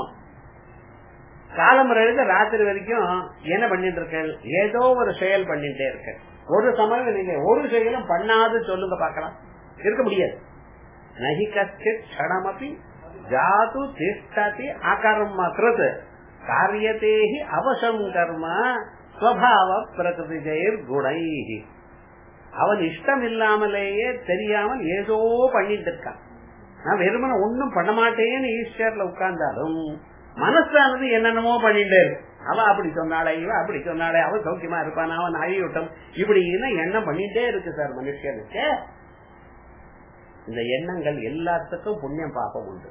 காலமுறை ராத்திரி வரைக்கும் என்ன பண்ணிட்டு இருக்கேன் ஏதோ ஒரு செயல் பண்ணிட்டே இருக்கேன் ஒரு சமயம் நீங்க ஒரு செயலும் பண்ணாது சொல்லுங்க பாக்கலாம் இருக்க முடியாது நகி கச்சித் க்ஷணமபி ஜாது திஷ்டதி அகர்ம கிருத் காரியத்தேகி அவசம் கர்ம ஸ்வபாவ பிரகிருதி ஜெயர் குணை அவன் இஷ்டம் இல்லாமலேயே தெரியாமல் ஏதோ பண்ணிட்டு இருக்கான் நான் வெறுமனை ஒன்னும் பண்ண மாட்டேன்னு ஈஸ்வர்ல உட்கார்ந்தாலும் மனசானது என்னென்னமோ பண்ணிட்டே இருக்கு அவ அப்படி சொன்னாலே இவ அப்படி சொன்னாலே அவன் சௌக்கியமா இருப்பான் அவன் அழிவிட்டம் இப்படி எண்ணம் பண்ணிட்டே இருக்கு சார் மனுஷனுக்கு இந்த எண்ணங்கள் எல்லாத்துக்கும் புண்ணியம் பாப்பம் உண்டு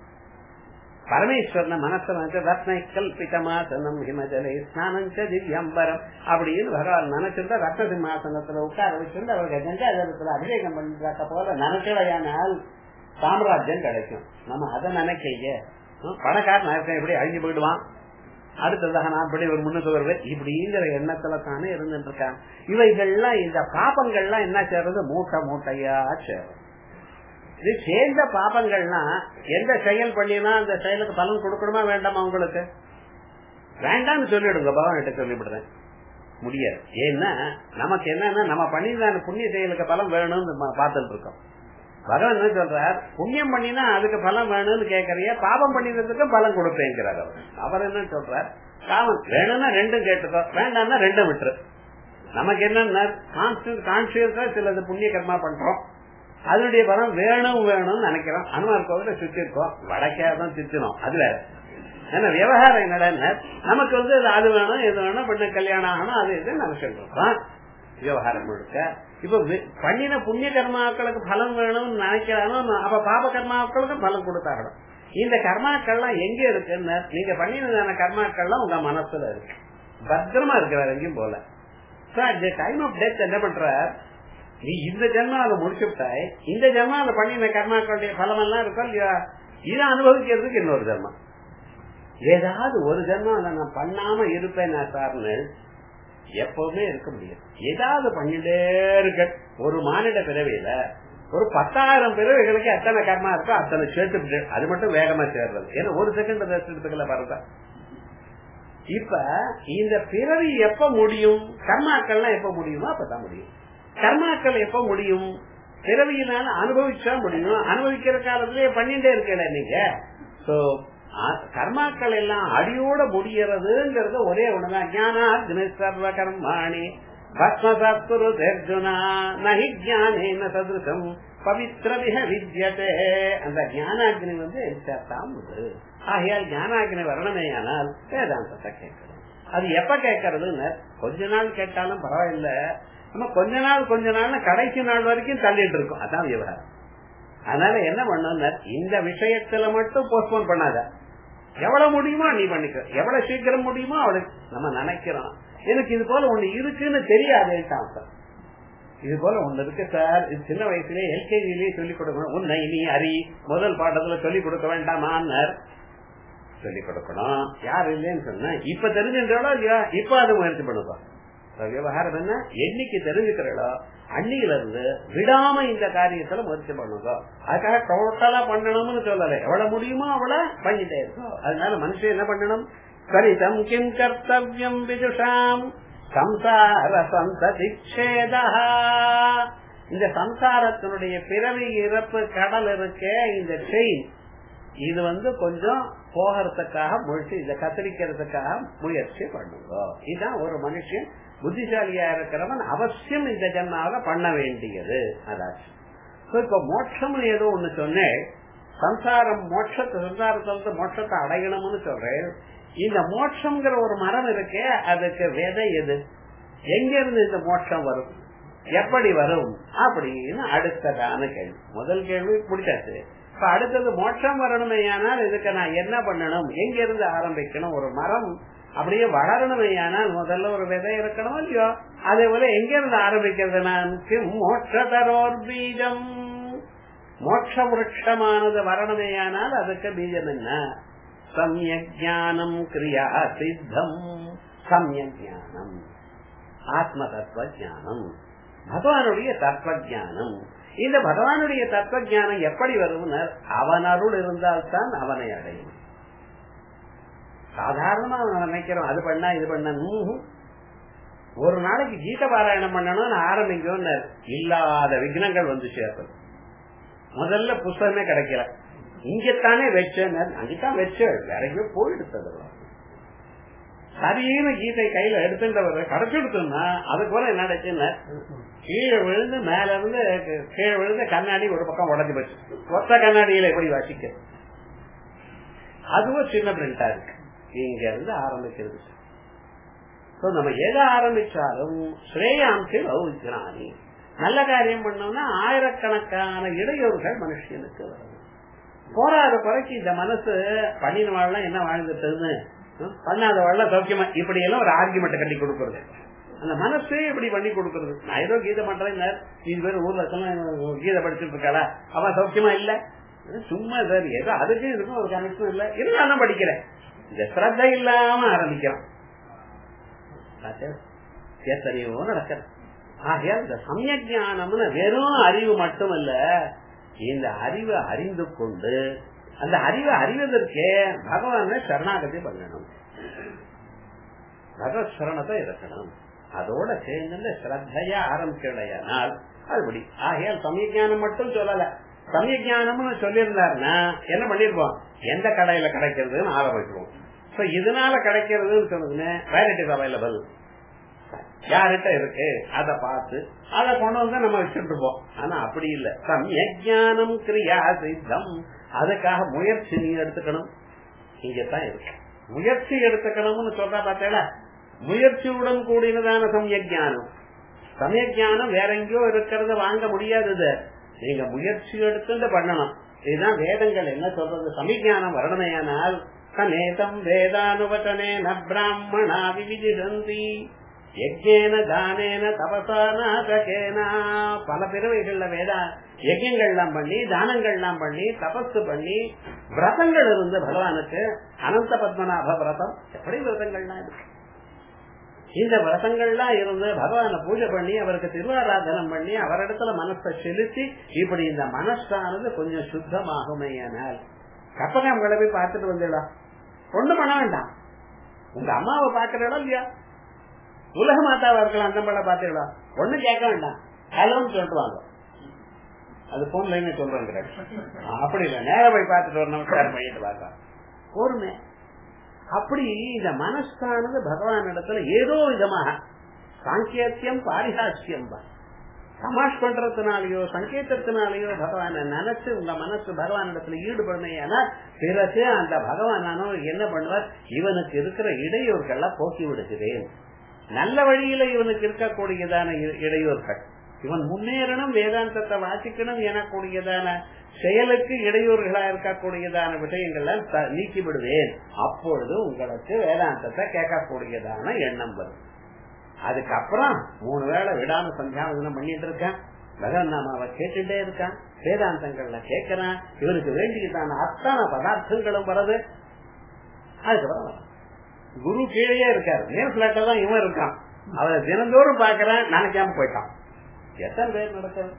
பரமேஸ்வரன மனசு ரத்னை கல்பிதமாசனம் ஹிமஜலை ஸ்நானம் திவ்யம்பரம் அப்படின்னு பகவான் நினைச்சிருந்தா ரத்ன சிம்மாசனத்துல உட்கார வச்சிருந்து அவருக்கு கங்காதரத்துல அபிஷேகம் பண்றாக்க போல நினைச்சவையானால் சாம்ராஜ்யம் கிடைக்கும் நம்ம அதை நினைக்கைய பணக்காரன் இருக்கேன் எப்படி அழிஞ்சு போயிடுவான் அடுத்ததாக நான் இப்படி ஒரு முன்னுக்கு வருவேன் இப்படிங்கிற எண்ணத்துல தானே இருந்துட்டு இருக்கான் இவைகள்லாம் இந்த பாப்பங்கள்லாம் என்ன செய்யறது மூட்டை மூட்டையா சேரும் இது சேர்ந்த பாபங்கள்லாம் எந்த செயல் பண்ணினா அந்த செயலுக்கு பலன் கொடுக்கணுமா வேண்டாமா உங்களுக்கு வேண்டாம்னு சொல்லிடுங்க பகவான் சொல்லிவிடுறேன் முடியாது ஏன்னா நமக்கு என்னன்னா நம்ம பண்ணியிருந்த புண்ணிய செயலுக்கு பலம் வேணும்னு பார்த்துட்டு இருக்கோம் பகவான் என்ன சொல்றார் புண்ணியம் பண்ணினா அதுக்கு பலம் வேணும்னு கேட்கறிய பாபம் பண்ணினதுக்கு பலம் கொடுப்பேங்கிறார் அவர் அவர் என்ன சொல்றார் காமன் வேணும்னா ரெண்டும் கேட்டுக்கோ வேண்டாம்னா ரெண்டும் விட்டுரு நமக்கு என்னன்னா கான்சியஸா சிலது புண்ணிய கர்மா பண்றோம் அதனுடைய பலம் வேணும் வேணும்னு நினைக்கிறோம் அனுமார் கோவில சுத்தி இருக்கோம் வடக்கையாதான் சுத்தினோம் அது வேற ஏன்னா விவகாரம் என்னடா நமக்கு வந்து அது வேணும் இது வேணும் பண்ண கல்யாணம் ஆகணும் அது இது நம்ம சொல்றோம் விவகாரம் முழுக்க இப்ப பண்ணின புண்ணிய கர்மாக்களுக்கு பலம் வேணும்னு நினைக்கிறானோ அப்ப பாப கர்மாக்களுக்கு பலம் கொடுத்தாகணும் இந்த கர்மாக்கள்லாம் எங்க இருக்குன்னு நீங்க பண்ணினதான கர்மாக்கள்லாம் உங்க மனசுல இருக்கு பத்திரமா இருக்கிறார் எங்கேயும் போல டைம் ஆஃப் டெத் என்ன பண்ற நீ இந்த ஜென்மாவை முடிச்சுட்டாய் இந்த ஜென்மாவில பண்ணின கர்மாக்களுடைய பலம் எல்லாம் இருக்கும் இல்லையா இதை அனுபவிக்கிறதுக்கு இன்னொரு ஜென்மம் ஏதாவது ஒரு ஜென்மம் நான் பண்ணாம இருப்பேன் நான் சார்னு எப்பவுமே இருக்க முடியாது ஏதாவது பண்ணிட்டே இருக்க ஒரு மானிட பிறவியில ஒரு பத்தாயிரம் பிறவிகளுக்கு எத்தனை கர்மா இருக்கோ அத்தனை சேர்த்து அது மட்டும் வேகமா சேர்றது ஏன்னா ஒரு செகண்ட் ரெஸ்ட் எடுத்துக்கல பாருங்க இப்ப இந்த பிறவி எப்ப முடியும் கர்மாக்கள்லாம் எப்ப முடியுமோ அப்பதான் முடியும் கர்மாக்கள் எப்ப முடியும் பிறவியினால அனுபவிச்சா முடியும் அனுபவிக்கிற காலத்திலேயே பண்ணிட்டே இருக்கல நீங்க சோ கர்மாக்கள் எல்லாம் அடியோட முடியறதுங்கிறது ஒரே ஒண்ணுதான் ஞானா சர்வ கர்மாணி பஸ்மசத்குரு அர்ஜுனா நகி ஜானேன சதுருஷம் பவித்ரமிக வித்யதே அந்த ஞானாக்னி வந்து தான் ஆகையால் ஞானாக்னி வரணுமே ஆனால் வேதாந்தத்தை கேட்கணும் அது எப்ப கேட்கறதுன்னு கொஞ்ச நாள் கேட்டாலும் பரவாயில்ல நம்ம கொஞ்ச நாள் கொஞ்ச நாள் கடைசி நாள் வரைக்கும் தள்ளிட்டு இருக்கோம் அதான் விவகாரம் அதனால என்ன பண்ண இந்த விஷயத்துல மட்டும் போஸ்ட்போன் பண்ணாத எவ்வளவு முடியுமோ நீ பண்ணிக்க எவ்வளவு சீக்கிரம் முடியுமோ அவளுக்கு நம்ம நினைக்கிறோம் எனக்கு இது போல ஒண்ணு இருக்குன்னு தெரியாது இது போல ஒண்ணு இருக்கு சார் இது சின்ன வயசுலயே எல்கேஜிலேயே சொல்லிக் கொடுக்கணும் உன்னை நீ அறி முதல் பாட்டத்துல சொல்லிக் கொடுக்க வேண்டாமான்னார் சொல்லிக் கொடுக்கணும் யார் இல்லைன்னு சொன்னா இப்ப தெரிஞ்சுட்டாலோ இல்லையா இப்ப அதை முயற்சி பண்ணுப்பா விவகாரம் என்ன என்னைக்கு தெரிஞ்சுக்கிறோ அன்னியில இருந்து விடாம இந்த காரியத்துல முயற்சி பண்ணுங்க அதுக்காக டோட்டலா பண்ணணும்னு சொல்லல எவ்வளவு முடியுமோ அவ்வளவு பண்ணிட்டே இருக்கோம் அதனால மனுஷன் என்ன பண்ணணும் சரிதம் கிம் கர்த்தவியம் விதுஷாம் சம்சார சந்ததிச்சேதா இந்த சம்சாரத்தினுடைய பிறவி இறப்பு கடல் இருக்கே இந்த செயின் இது வந்து கொஞ்சம் போகிறதுக்காக முயற்சி இதை கத்திரிக்கிறதுக்காக முயற்சி பண்ணுங்க இதுதான் ஒரு மனுஷன் புத்திசாலியா இருக்கிறவன் அவசியம் இந்த ஜென்மாவில பண்ண வேண்டியது அதாச்சும் இப்ப மோட்சம் ஏதோ ஒண்ணு சொன்னேன் சம்சாரம் மோட்சத்தை சம்சாரத்துல மோட்சத்தை அடையணும்னு சொல்றேன் இந்த மோட்சம்ங்கிற ஒரு மரம் இருக்கே அதுக்கு விதை எது எங்க இருந்து இந்த மோட்சம் வரும் எப்படி வரும் அப்படின்னு அடுத்ததான கேள்வி முதல் கேள்வி முடிச்சாச்சு இப்ப அடுத்தது மோட்சம் வரணுமே ஆனால் இதுக்கு நான் என்ன பண்ணணும் எங்க இருந்து ஆரம்பிக்கணும் ஒரு மரம் அப்படியே வளரணுமே ஆனால் முதல்ல ஒரு விதை இருக்கணும் இல்லையோ அதே போல எங்க இருந்து ஆரம்பிக்கிறது நான் மோட்சதரோர் பீஜம் மோட்ச விரட்சமானது வரணுமேயானால் அதுக்கு பீஜம் என்ன சமயஜானம் கிரியா சித்தம் சமயஜானம் ஆத்ம தத்துவ ஜானம் பகவானுடைய தத்துவ ஜானம் இந்த பகவானுடைய தத்துவ ஜானம் எப்படி வரும் அவன் அருள் இருந்தால்தான் அவனை அடையும் சாதாரணமா அவன் நினைக்கிறோம் அது பண்ணா இது பண்ண ஒரு நாளைக்கு கீத பாராயணம் பண்ணணும்னு ஆரம்பிக்கும் இல்லாத விக்னங்கள் வந்து சேர்த்தது முதல்ல புஸ்தகமே கிடைக்கல இங்கத்தானே வச்சேன் அங்கதான் வச்சேன் வேற எங்கேயோ போயிடுத்தது சரியான கீதை கையில எடுத்துட்டு கடைச்சி எடுத்தோம்னா அதுக்கு போல என்ன ஆச்சுன்னா கீழே விழுந்து மேல இருந்து கீழே விழுந்து கண்ணாடி ஒரு பக்கம் உடஞ்சு போச்சு ஒத்த கண்ணாடியில எப்படி வாசிக்க அதுவும் சின்ன பிரிண்டா இருக்கு இங்க இருந்து ஆரம்பிக்கிறது நம்ம எதை ஆரம்பிச்சாலும் ஸ்ரேயாம்சில் ஔஜானி நல்ல காரியம் பண்ணோம்னா ஆயிரக்கணக்கான இடையூறுகள் மனுஷனுக்கு வரும் போராத குறைக்கு இந்த மனசு பண்ணின வாழலாம் என்ன வாழ்ந்துட்டுன்னு பண்ணாத வாழ சௌக்கியமா இப்படி எல்லாம் ஒரு ஆர்குமெண்ட் கட்டி கொடுக்கறது அந்த மனசே இப்படி பண்ணி கொடுக்கறது நான் ஏதோ கீதை பண்றேன் நீ பேர் ஊர்ல கீதை படிச்சுட்டு இருக்காளா அவன் சௌக்கியமா இல்ல சும்மா சார் ஏதோ அதுக்கு இருக்கும் ஒரு கனெக்ஷன் இல்ல இருந்தாலும் படிக்கிறேன் இந்த சிரத்த இல்லாம ஆரம்பிக்கிறான் எத்தனையோ நடக்கிறது ஆகையால் இந்த சமய ஜானம்னு வெறும் அறிவு மட்டுமல்ல இந்த அறிவை அறிந்து கொண்டு அந்த அறிவை அறிவதற்கே பகவான சரணாகதி பண்ணணும் பகவத் சரணத்தை இருக்கணும் அதோட சேர்ந்து ஸ்ரத்தையா ஆரம்பிக்கலையானால் அதுபடி ஆகையால் சமய ஜானம் மட்டும் சொல்லல சமய ஜானம்னு சொல்லியிருந்தாருன்னா என்ன பண்ணிருப்போம் எந்த கடையில கிடைக்கிறதுன்னு ஆரம்பிச்சிருவோம் சோ இதனால கிடைக்கிறதுன்னு சொன்னதுன்னு வேர் இட் இஸ் அவைலபிள் யார்கிட்ட இருக்கு அத பார்த்து அத கொண்டு வந்து நம்ம வச்சுட்டு இருப்போம் ஆனா அப்படி இல்ல சமயஜானம் கிரியா சித்தம் அதுக்காக முயற்சி நீ எடுத்துக்கணும் இங்கதான் இருக்கு முயற்சி எடுத்துக்கணும்னு சொல்றா பார்த்தேடா முயற்சியுடன் கூடினதான சமயஜானம் சமயஜானம் வேற எங்கேயோ இருக்கிறத வாங்க முடியாதது நீங்க முயற்சி எடுத்து பண்ணணும் இதுதான் வேதங்கள் என்ன சொல்றது சமயஜானம் வரணுமேயானால் சமேதம் வேதானுவச்சனேன பிராமணா விவிதிரந்தி யஜ்ஞேன தானேன தபசா நாசகேன பல பிறவைகள்ல வேதா யஜ்யங்கள்லாம் பண்ணி தானங்கள்லாம் பண்ணி தபசு பண்ணி விரதங்கள் இருந்து பகவானுக்கு அனந்த பத்மநாப விரதம் எப்படி விரதங்கள்லாம் இருக்கு இந்த விரதங்கள்லாம் இருந்து பகவான பூஜை பண்ணி அவருக்கு திருவாராதனம் பண்ணி அவரிடத்துல மனசை செலுத்தி இப்படி இந்த மனசானது கொஞ்சம் சுத்தமாகுமையானால் கப்பகம் போய் பார்த்துட்டு வந்துடலாம் ஒண்ணு பண்ண வேண்டாம் உங்க அம்மாவை பாக்குறா இல்லையா உலக மாதாவா இருக்கலாம் அந்த படம் பாத்துக்கலாம் ஒண்ணு கேட்க வேண்டாம் ஹலோன்னு சொல்லிட்டு அது போன் லைன் சொல்றேன் அப்படி இல்ல நேர போய் பார்த்துட்டு ஒரு நமஸ்காரம் பண்ணிட்டு பார்க்கலாம் பொறுமை அப்படி இந்த மனசானது பகவான் இடத்துல ஏதோ விதமாக சாங்கியத்தியம் பாரிஹாசியம் சமாஷ் பண்றதுனாலயோ சங்கேதத்தினாலயோ பகவான நினைச்சு உங்க மனசு பகவான் இடத்துல ஈடுபடுமையானா பிறகு அந்த பகவானானோ என்ன பண்ணுவார் இவனுக்கு இருக்கிற இடையூறுகள்லாம் போக்கி விடுகிறேன் நல்ல வழியில இவனுக்கு இருக்கக்கூடியதான இடையூறுகள் இவன் முன்னேறணும் வேதாந்தத்தை வாசிக்கணும் எனக்கூடியதான செயலுக்கு இடையூறுகளா இருக்கக்கூடியதான விஷயங்கள்லாம் நீக்கி விடுவேன் அப்பொழுது உங்களுக்கு வேதாந்தத்தை கேட்கக்கூடியதான எண்ணம் வரும் அதுக்கப்புறம் மூணு வேளை விடாம சந்தியாவதனம் பண்ணிட்டு இருக்கான் பகவன் நாமாவை கேட்டுட்டே இருக்கான் வேதாந்தங்கள்ல கேட்கிறான் இவனுக்கு வேண்டியதான அத்தனை பதார்த்தங்களும் வருது அதுக்கப்புறம் வரான். குரு கீழே இருக்காரு நேர் பிளாட்ல தான் இவன் இருக்கான் அவரை தினந்தோறும் பாக்குறேன் நினைக்காம போயிட்டான் எத்தனை பேர் நடக்கிறது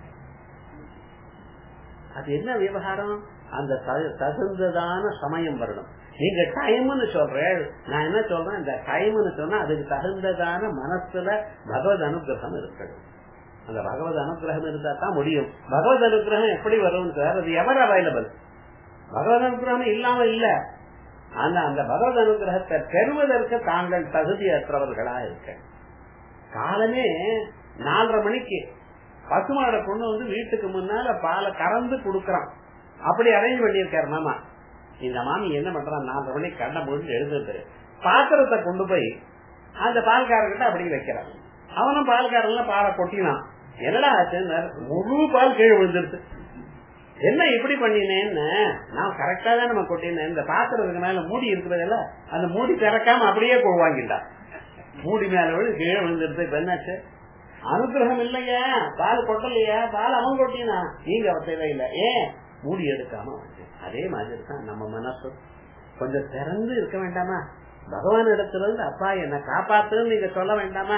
அது என்ன விவகாரம் அந்த த- தகுந்ததான சமயம் வரணும் நீங்க டைம்னு சொல்றேன் நான் என்ன சொல்றேன் இந்த டைம்னு சொன்னா அதுக்கு தகுந்ததான மனசுல பகவத் அனுகிரகம் இருக்கணும் அந்த பகவத் அனுகிரகம் இருந்தா தான் முடியும் பகவத் அனுகிரகம் எப்படி வரும் சார் அது எவர் அவைலபிள் பகவத் அனுகிரகம் இல்லாம இல்ல ஆனா அந்த பகவத் அனுகிரகத்தை பெறுவதற்கு தாங்கள் தகுதியற்றவர்களா இருக்க காலமே நாலரை மணிக்கு பசுமாடை கொண்டு வந்து வீட்டுக்கு முன்னால பாலை கறந்து கொடுக்கறான் அப்படி அரேஞ்ச் பண்ணியிருக்காரு மாமா இந்த மாமி என்ன பண்றான் நாலரை மணிக்கு கண்ணை முடிஞ்சு எழுதுட்டு பாத்திரத்தை கொண்டு போய் அந்த பால்காரர்கிட்ட அப்படி வைக்கிறான் அவனும் பால்காரன் பாலை கொட்டினான் என்னடா ஆச்சுன்னு முழு பால் கீழே விழுந்துருச்சு என்ன இப்படி பண்ணினேன்னு நான் கரெக்டா தான் நம்ம கொட்டினேன் இந்த பாத்திரத்துக்கு மேல மூடி இருக்கிறதுல அந்த மூடி திறக்காம அப்படியே வாங்கிட்டான் மூடி மேல விழு கீழே விழுந்துருச்சு இப்ப என்னாச்சு அனுகிரகம் இல்லையா பால் கொட்டலையா பால் அவன் கொட்டினா நீங்க அவர் தேவையில்லை ஏன் மூடி எடுக்காம வந்து அதே மாதிரி தான் நம்ம மனசு கொஞ்சம் திறந்து இருக்க வேண்டாமா பகவான் இடத்துல இருந்து அப்பா என்ன காப்பாத்துன்னு நீங்க சொல்ல வேண்டாமா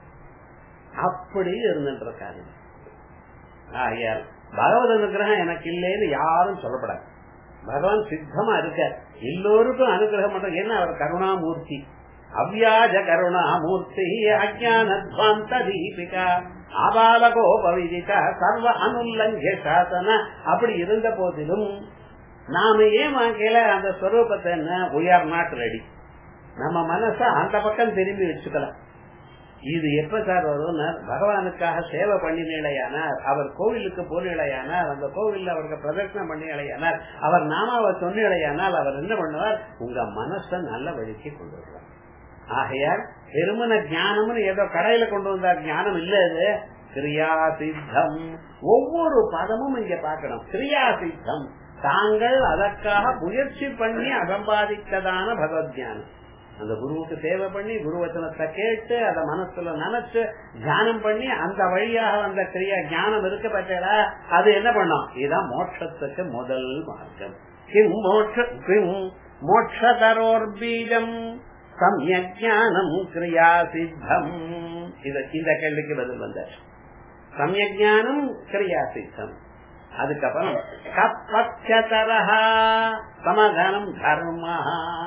அப்படி இருந்துட்டு இருக்காரு ஆகையால் பகவத் அனுகிரகம் எனக்கு இல்லைன்னு யாரும் சொல்லப்படாது பகவான் சித்தமா இருக்க எல்லோருக்கும் அனுகிரகம் பண்ற என்ன அவர் கருணாமூர்த்தி அவ்யாஜ கருணாமூர்த்தி அஜானத்வாந்த தீபிகா ஆபாலகோபவிதிக சர்வ அனுல்லங்க சாசன அப்படி இருந்த போதிலும் நாம ஏன் வாங்கல அந்த ஸ்வரூபத்தை என்ன உயர் நாட் ரெடி நம்ம மனச அந்த பக்கம் திரும்பி வச்சுக்கலாம் இது எப்ப சார் வரும் பகவானுக்காக சேவை பண்ணினேலையானார் அவர் கோவிலுக்கு போனேலையானார் அந்த கோவில்ல அவருக்கு பிரதர்சனம் பண்ணினேலையானார் அவர் நாமாவை சொன்னேலையானால் அவர் என்ன பண்ணுவார் உங்க மனச நல்ல வழிக்கு கொண்டு வருவார் ஆகையால் பெருமன ஞானம்னு ஏதோ கடையில கொண்டு வந்தார் ஞானம் இல்ல இது கிரியா சித்தம் ஒவ்வொரு பதமும் இங்க பார்க்கணும் கிரியா சித்தம் தாங்கள் அதற்காக முயற்சி பண்ணி அசம்பாதித்ததான பகவத் ஞானம் அந்த குருவுக்கு சேவை பண்ணி குரு வச்சனத்தை கேட்டு அத மனசுல நினைச்சு தியானம் பண்ணி அந்த வழியாக வந்த கிரியா ஞானம் இருக்க பற்றா அது என்ன பண்ணும் இதுதான் மோட்சத்துக்கு முதல் மார்க்கம் கிம் மோட்ச கிம் மோட்சதரோர் பீஜம் சமயஜானம் கிரியா சித்தம் இது இந்த கேள்விக்கு பதில் வந்தார் சமயஜானம் கிரியா சித்தம் அதுக்கப்புறம் கப்பச்சதரஹா சமாதானம் தர்மஹா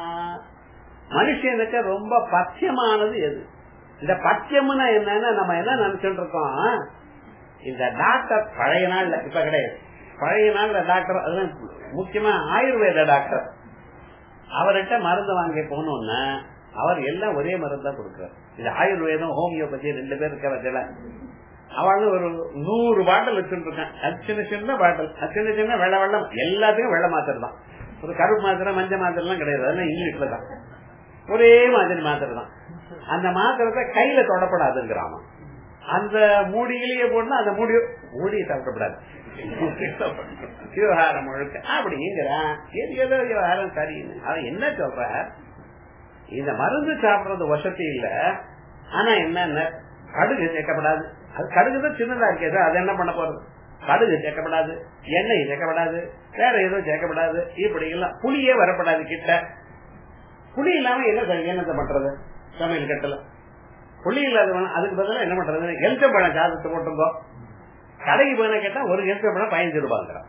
மனுஷனுக்கு ரொம்ப பத்தியமானது எது இந்த பத்தியம்னா என்னன்னா நம்ம என்ன நினைச்சுட்டு இருக்கோம் இந்த டாக்டர் பழைய நாள்ல இப்ப கிடையாது பழைய நாள்ல டாக்டர் அதுவும் முக்கியமா ஆயுர்வேத டாக்டர் அவர்கிட்ட மருந்து வாங்கி போனோம்னா அவர் எல்லாம் ஒரே மருந்து தான் கொடுக்கிறார் இது ஆயுர்வேதம் ஹோமியோபதி ரெண்டு பேர் இருக்க வச்சல அவள் ஒரு நூறு பாட்டில் வச்சுட்டு இருக்கான் அது சின்ன சின்ன பாட்டில் அது சின்ன சின்ன வெள்ள வெள்ளம் எல்லாத்துக்கும் வெள்ள மாத்திரை தான் ஒரு கருப்பு மாத்திரை மஞ்சள் மாத்திரை எல்லாம் கிடையாது அதெல்லாம் இங்கிலீஷ்ல தான் ஒரே மாதிரி மாத்திரை தான் அந்த மாத்திரத்தை கையில தொடப்படாதுங்கிறான் அந்த மூடியிலேயே போடணும் அந்த மூடி மூடியை சாப்பிடப்படாது விவகாரம் முழுக்க அப்படிங்கிறான் ஏது ஏதோ விவகாரம் சரின்னு அவன் என்ன சொல்ற இந்த மருந்து சாப்பிடுறது வசதி இல்ல ஆனா என்ன கடுகு சேர்க்கப்படாது அது கடுகு தான் சின்னதா இருக்கே அது என்ன பண்ண போறது கடுகு சேர்க்கப்படாது எண்ணெய் சேர்க்கப்படாது வேற எதுவும் சேர்க்கப்படாது இப்படி எல்லாம் புளியே வரப்படாது கிட்ட புளி இல்லாம என்ன என்னத்தை பண்றது சமையல் கட்டல புளி இல்லாத அதுக்கு பதிலாக என்ன பண்றது எலுச்சம்பழம் சாதத்தை போட்டுங்கோ கடைக்கு போன கேட்டா ஒரு எலுச்சம்பழம் பதினஞ்சு ரூபாங்கிறான்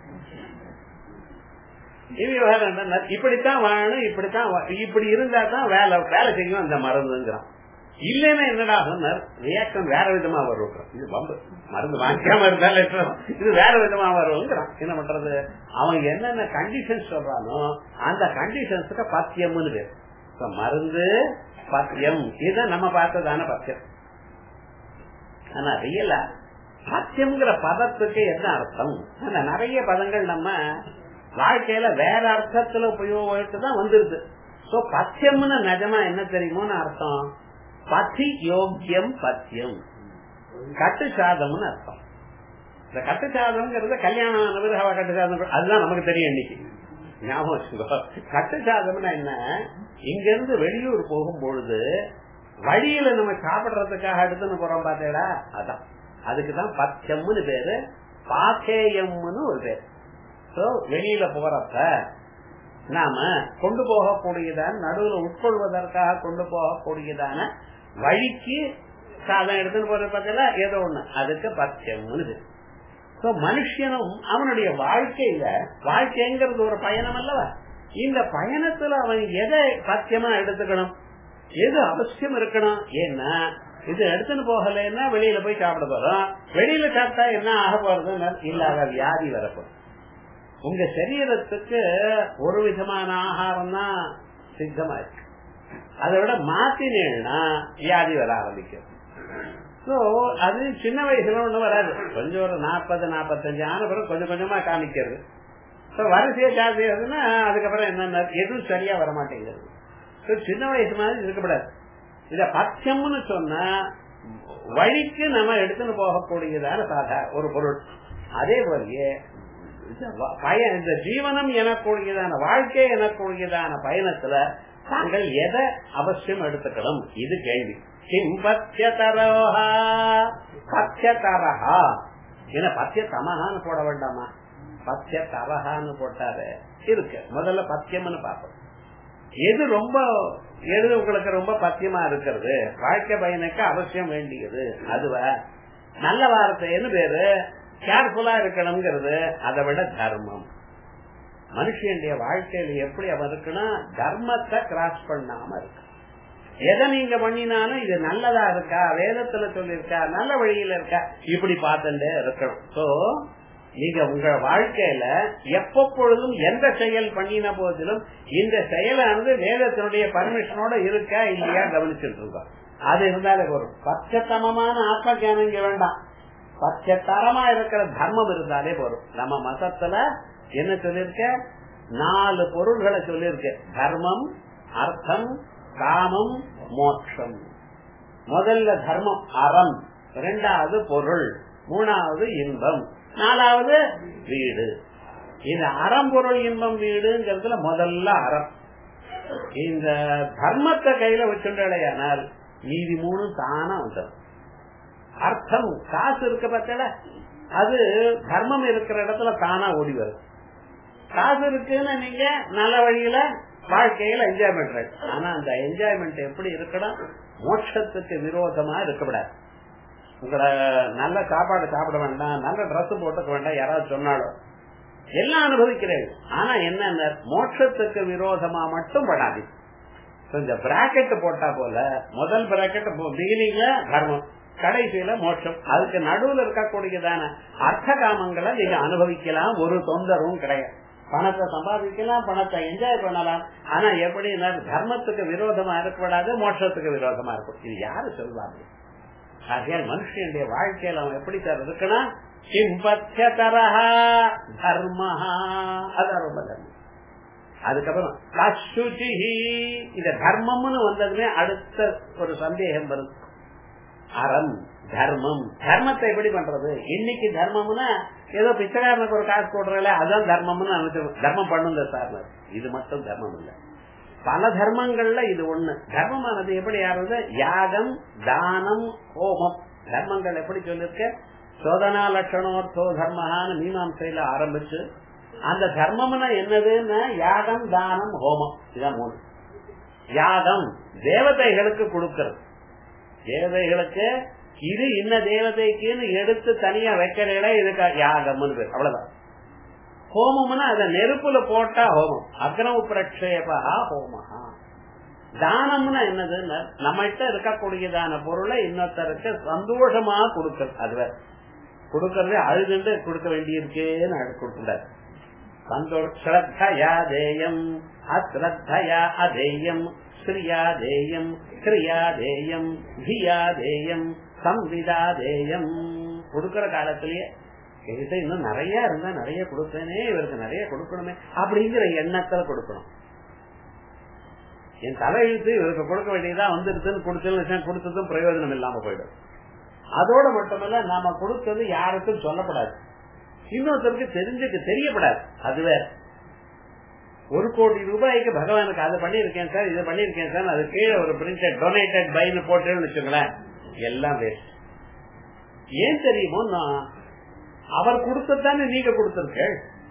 விவகாரம் இப்படித்தான் வாழணும் இப்படித்தான் இப்படி இருந்தா தான் வேலை வேலை செய்யும் அந்த மருந்துங்கிறான் இல்லைன்னா என்னடா சொன்னார் ரியாக்ஷன் வேற விதமா வரும் இது பம்பு மருந்து வாங்கிக்காம இருந்தாலும் இது வேற விதமா வருங்கிறான் என்ன பண்றது அவன் என்னென்ன கண்டிஷன்ஸ் சொல்றானோ அந்த கண்டிஷன்ஸுக்கு பத்தியம்னு பேர் மருந்து பத்தியம் இதுதான் நம்ம பார்த்ததான பத்தியம் ஆனா ரியலா பத்தியம்ங்கிற பதத்துக்கு என்ன அர்த்தம் ஆனா நிறைய பதங்கள் நம்ம வாழ்க்கையில வேற அர்த்தத்துல உபயோகித்து தான் வந்துருது சோ பத்தியம்னு நிஜமா என்ன தெரியுமோன்னு அர்த்தம் பதி யோக்கியம் பத்தியம் கட்டு சாதம்னு அர்த்தம் இந்த கட்டு சாதம்ங்கிறது கல்யாணம் விரகவ கட்டு சாதம் அதுதான் நமக்கு தெரியும் இன்னைக்கு ஞாபகம் வச்சுக்கோ கட்டு சாதம்னா என்ன இங்க இருந்து வெளியூர் போகும் பொழுது வழியில நம்ம சாப்பிடுறதுக்காக எடுத்துன்னு போறோம் பாத்தீங்களா அதான் அதுக்குதான் பத்தியம்னு பேரு பாத்தேயம்னு ஒரு பேர் சோ வெளியில போறப்ப நாம கொண்டு போகக்கூடியதான நடுவுல உட்கொள்வதற்காக கொண்டு போகக்கூடியதான வழிக்கு சாதம் எடுத்துன்னு போறது பார்த்தீங்களா ஏதோ ஒண்ணு அதுக்கு பத்தியம்னு சோ மனுஷனும் அவனுடைய வாழ்க்கையில வாழ்க்கைங்கிறது ஒரு பயணம் அல்லவா இந்த பயணத்துல அவன் எதை பத்தியமா எடுத்துக்கணும் எது அவசியம் இருக்கணும் ஏன்னா இது எடுத்துன்னு போகலன்னா வெளியில போய் சாப்பிட போறோம் வெளியில சாப்பிட்டா என்ன ஆக போறது இல்லாத வியாதி வரப்போம் உங்க சரீரத்துக்கு ஒரு விதமான ஆகாரம் தான் சித்தமா இருக்கு அதை விட மாத்தினேன்னா வியாதி வர ஆரம்பிக்கும் சோ அது சின்ன வயசுல ஒண்ணு வராது கொஞ்சம் ஒரு நாற்பது நாற்பத்தஞ்சு ஆன பிறகு கொஞ்சம் கொஞ்சமா காமிக்கிறது வரிசையா ஜாஸ்தி ஆகுதுன்னா அதுக்கப்புறம் என்னென்ன எதுவும் சரியா வர மாட்டேங்குது சின்ன வயசு மாதிரி இருக்கக்கூடாது இத பத்தியம்னு சொன்னா வழிக்கு நம்ம எடுத்துன்னு போகக்கூடியதான சாதா ஒரு பொருள் அதே போலயே பயன் இந்த ஜீவனம் எனக்கூடியதான வாழ்க்கை எனக்கூடியதான பயணத்துல தாங்கள் எதை அவசியம் எடுத்துக்கணும் இது கேள்வி கிம் பத்தியதரோஹா பத்தியதரஹா ஏன்னா பத்திய தமஹான்னு போட வேண்டாமா பத்திய தரஹான்னு போட்டாரு இருக்கு முதல்ல பத்தியம்னு பார்ப்போம் எது ரொம்ப எது உங்களுக்கு ரொம்ப பத்தியமா இருக்கிறது வாழ்க்கை பயனுக்கு அவசியம் வேண்டியது அதுவா நல்ல வார்த்தைன்னு பேரு கேர்ஃபுல்லா இருக்கணுங்கிறது அதை விட தர்மம் மனுஷனுடைய வாழ்க்கையில எப்படி அவன் இருக்கணும் தர்மத்தை கிராஸ் பண்ணாம இருக்கு எதை நீங்க பண்ணினாலும் இது நல்லதா இருக்கா வேதத்துல சொல்லிருக்கா நல்ல வழியில இருக்கா இப்படி பார்த்துட்டே இருக்கணும் சோ நீங்க உங்க வாழ்க்கையில எப்பொழுதும் எந்த செயல் பண்ணின போதிலும் இந்த செயலானது வேதத்தினுடைய பர்மிஷனோட இருக்கா இல்லையா கவனிச்சுட்டு இருக்கோம் அது இருந்தாலே வரும் பச்சத்தமமான ஆத்ம ஜானம் இங்க வேண்டாம் பச்சத்தரமா இருக்கிற தர்மம் இருந்தாலே போரும் நம்ம மதத்துல என்ன சொல்லிருக்க நாலு பொருள்களை சொல்லிருக்க தர்மம் அர்த்தம் காமம் மோட்சம் முதல்ல தர்மம் அறம் இரண்டாவது பொருள் மூணாவது இன்பம் நாலாவது வீடு இந்த அறம் பொருள் இன்பம் வீடுங்கிறதுல முதல்ல அறம் இந்த தர்மத்தை கையில வச்சுட்டால் நீதி மூணு தானா வந்துடும் அர்த்தம் காசு இருக்க பத்தல அது தர்மம் இருக்கிற இடத்துல தானா ஓடி வரும் காசு இருக்குன்னு நீங்க நல்ல வழியில வாழ்க்கையில என்ஜாய்மெண்ட் ஆனா அந்த என்ஜாய்மெண்ட் எப்படி இருக்கணும் மோட்சத்துக்கு விரோதமா இருக்கக்கூடாது உங்களை நல்ல சாப்பாடு சாப்பிட வேண்டாம் நல்ல ட்ரெஸ் போட்டுக்க வேண்டாம் யாராவது சொன்னாலும் எல்லாம் அனுபவிக்கிறேன் ஆனா என்ன மோட்சத்துக்கு விரோதமா மட்டும் படாது இந்த பிராக்கெட் போட்டா போல முதல் பிராக்கெட் பிகினிங்ல தர்மம் கடைசியில மோட்சம் அதுக்கு நடுவுல இருக்கக்கூடியதான அர்த்த காமங்களை நீங்க அனுபவிக்கலாம் ஒரு தொந்தரவும் கிடையாது பணத்தை சம்பாதிக்கலாம் பணத்தை என்ஜாய் பண்ணலாம் ஆனா எப்படி தர்மத்துக்கு விரோதமா இருக்கக்கூடாது மோட்சத்துக்கு விரோதமா இருக்கும் இது யாரு சொல்வாங்க ஆகையால் மனுஷனுடைய வாழ்க்கையில அவன் எப்படி சார் இருக்கணும் கிம்பத்தியதரஹா தர்மஹா அதான் ரொம்ப தர்மம் அதுக்கப்புறம் கசுச்சிஹி இந்த தர்மம்னு வந்ததுமே அடுத்த ஒரு சந்தேகம் வருது அறம் தர்மம் தர்மத்தை எப்படி பண்றது இன்னைக்கு தர்மம்னா ஏதோ பிச்சைக்காரனுக்கு ஒரு காசு போடுறல அதான் தர்மம்னு நினைச்சு தர்மம் பண்ணுங்க சார் இது மட்டும் தர்மம் இல்ல பல தர்மங்கள்ல இது ஒண்ணு தர்மமானது எப்படி ஆறுது யாகம் தானம் ஹோமம் தர்மங்கள் எப்படி சொல்லிருக்க சோதனா லட்சணோர்த்தோ தர்மஹான்னு மீமாசையில ஆரம்பிச்சு அந்த தர்மம்னா என்னதுன்னா யாகம் தானம் ஹோமம் இதான் மூணு யாகம் தேவதைகளுக்கு கொடுக்கிறது தேவதைகளுக்கு இது இன்ன தேவதைக்குன்னு எடுத்து தனியா வைக்கிற இடம் இதுக்கு யாகம்னு பேர் அவ்வளவுதான் ஹோமம்னா அத நெருப்புல போட்டா ஹோமம் அக்னவு பிரக்ஷேபா ஹோமஹா தானம்னா என்னதுன்னு நம்மகிட்ட இருக்கக்கூடியதான பொருளை இன்னொருத்தருக்கு சந்தோஷமா கொடுக்கறது அது வேற கொடுக்கறதே அழுதுண்டு கொடுக்க வேண்டியிருக்கேன்னு கொடுக்கூடாது சந்தோஷயா தேயம் அஸ்ரத்தயா அதேயம் ஸ்ரீயா தேயம் கிரியா தேயம் தியா தேயம் சம்விதா தேயம் கொடுக்கிற காலத்திலேயே என்கிட்ட இன்னும் நிறைய இருந்தா நிறைய கொடுப்பேனே இவருக்கு நிறைய கொடுக்கணுமே அப்படிங்கிற எண்ணத்துல கொடுக்கணும் என் தலையெழுத்து இவருக்கு கொடுக்க வேண்டியதா வந்துருதுன்னு கொடுத்தது கொடுத்ததும் பிரயோஜனம் இல்லாம போயிடும் அதோட மட்டுமல்ல நாம கொடுத்தது யாருக்கும் சொல்லப்படாது இன்னொருத்தருக்கு தெரிஞ்சுக்க தெரியப்படாது அது வேற ஒரு கோடி ரூபாய்க்கு பகவானுக்கு அதை பண்ணிருக்கேன் சார் இதை பண்ணிருக்கேன் சார் அது கீழே ஒரு பிரிண்டட் டொனேட்டட் பைன்னு போட்டேன்னு வச்சுங்களேன் எல்லாம் வேஸ்ட் ஏன் தெரியுமோ அவர் கொடுத்ததானே நீங்க கொடுத்திருக்க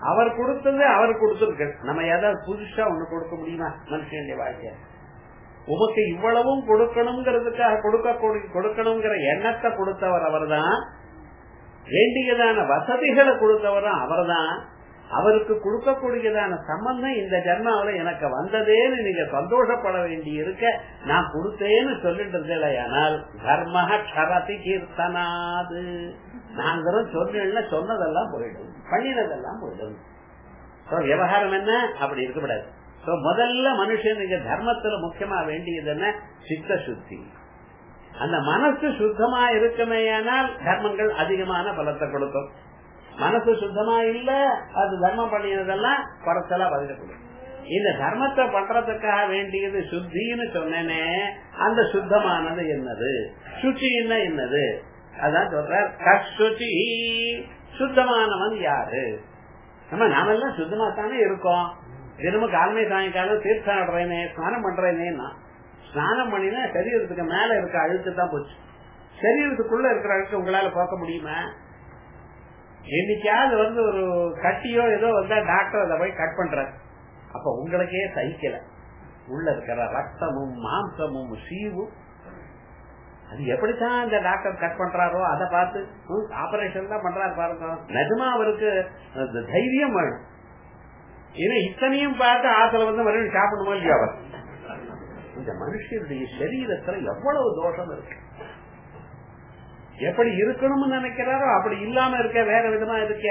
அவர் கொடுத்தது அவர் கொடுத்திருக்கு நம்ம ஏதாவது புதுசா ஒண்ணு கொடுக்க முடியுமா மனுஷனுடைய வாழ்க்கைய உமக்கு இவ்வளவும் கொடுக்கணுங்கிறதுக்காக கொடுக்க கொடுக்கணுங்கிற எண்ணத்தை கொடுத்தவர் அவர்தான் வேண்டியதான வசதிகளை கொடுத்தவரும் அவர்தான் அவருக்கு கொடுக்கக்கூடியதான சம்பந்தம் இந்த ஜென்மாவில எனக்கு வந்ததேன்னு நீங்க சந்தோஷப்பட வேண்டி இருக்க நான் கொடுத்தேன்னு சொல்லிட்டு ஆனால் தர்ம கரதி கீர்த்தனாது நாங்களும் சொன்ன சொன்னதெல்லாம் போயிடும் பண்ணினதெல்லாம் போயிடும் விவகாரம் என்ன அப்படி இருக்கக்கூடாது முதல்ல மனுஷன் நீங்க தர்மத்துல முக்கியமா வேண்டியது என்ன சித்த சுத்தி அந்த மனசு சுத்தமா இருக்குமேயானால் தர்மங்கள் அதிகமான பலத்தை கொடுக்கும் மனசு சுத்தமா இல்ல அது தர்மம் பண்ணினதெல்லாம் குறைச்சலா பதில கொடுக்கும் இந்த தர்மத்தை பண்றதுக்காக வேண்டியது சுத்தின்னு சொன்னேனே அந்த சுத்தமானது என்னது சுச்சின்னா என்னது அதான் சொல்றார் கசுச்சி சுத்தமானவன் யாரு நம்ம நாமெல்லாம் சுத்தமா தானே இருக்கோம் தினமும் காலமே சாயங்காலம் தீர்த்தம் ஆடுறேனே ஸ்நானம் பண்றேனேன்னா ஸ்நானம் பண்ணினா சரீரத்துக்கு மேல இருக்க அழுக்கு தான் போச்சு சரீரத்துக்குள்ள இருக்கிற அழுக்கு உங்களால பார்க்க முடியுமா என்னைக்காவது வந்து ஒரு கட்டியோ ஏதோ வந்தா டாக்டர் அதை போய் கட் பண்ற அப்ப உங்களுக்கே சகிக்கல உள்ள இருக்கிற ரத்தமும் மாம்சமும் சீவும் அது எப்படித்தான் இந்த டாக்டர் கட் பண்றாரோ அதை பார்த்து ஆபரேஷன் தான் பண்றாரு பாருங்க நிஜமா அவருக்கு தைரியம் வேணும் ஏன்னா இத்தனையும் பார்த்து ஆசல வந்து மறுபடியும் சாப்பிடணுமோ இல்லையா அவர் இந்த மனுஷனுடைய சரீரத்துல எவ்வளவு தோஷம் இருக்கு எப்படி இருக்கணும்னு நினைக்கிறாரோ அப்படி இல்லாம இருக்க வேற விதமா இருக்க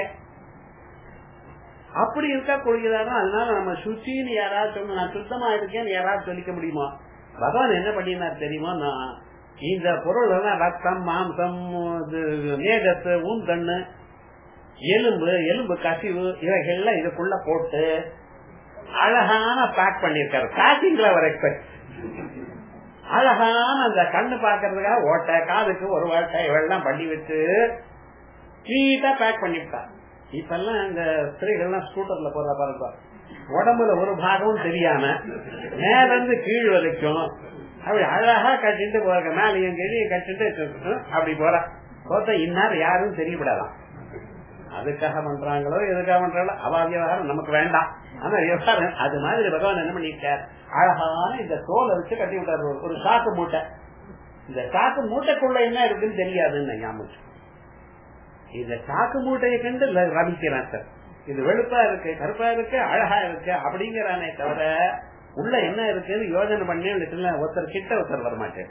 அப்படி இருக்க கூடியதாரோ அதனால நம்ம சுச்சின்னு யாராவது சொன்ன நான் சுத்தமா இருக்கேன்னு யாராவது சொல்லிக்க முடியுமா பகவான் என்ன பண்ணினார் தெரியுமா நான் இந்த பொருள் எல்லாம் ரத்தம் மாம்சம் மேகத்து ஊன்கண்ணு எலும்பு எலும்பு கசிவு இவைகள்லாம் இதுக்குள்ள போட்டு அழகான பேக் பண்ணிருக்காரு பேக்கிங்ல அவர் எக்ஸ்பெக்ட் அழகான அந்த கண்ணு பாக்குறதுக்காக ஓட்டை காதுக்கு ஒரு ஓட்டை இவெல்லாம் பண்ணி வச்சு நீட்டா பேக் பண்ணிவிட்டா இப்ப எல்லாம் இந்த ஸ்திரீகள்லாம் ஸ்கூட்டர்ல போற பாருங்க உடம்புல ஒரு பாகமும் தெரியாம மேல இருந்து கீழ் வரைக்கும் அப்படி அழகா கட்டிட்டு போறாங்க மேலையும் கீழே கட்டிட்டு அப்படி போற போத்த இன்னார் யாரும் தெரியப்படாதான் அதுக்காக பண்றாங்களோ எதுக்காக பண்றாங்களோ அவ விவகாரம் நமக்கு வேண்டாம் ஆனா விவகாரம் அது மாதிரி பகவான் என்ன பண்ணிருக்கார் அழகான இந்த தோலை வச்சு கட்டி விட்டார் ஒரு சாக்கு மூட்டை இந்த சாக்கு மூட்டைக்குள்ள என்ன இருக்குன்னு தெரியாதுன்னு ஞாபகம் இந்த சாக்கு மூட்டையை கண்டு ரமிக்கிறான் சார் இது வெளுப்பா இருக்கு கருப்பா இருக்கு அழகா இருக்கு அப்படிங்கிறானே தவிர உள்ள என்ன இருக்குன்னு யோஜனை பண்ணி ஒருத்தர் கிட்ட ஒருத்தர் வரமாட்டேன்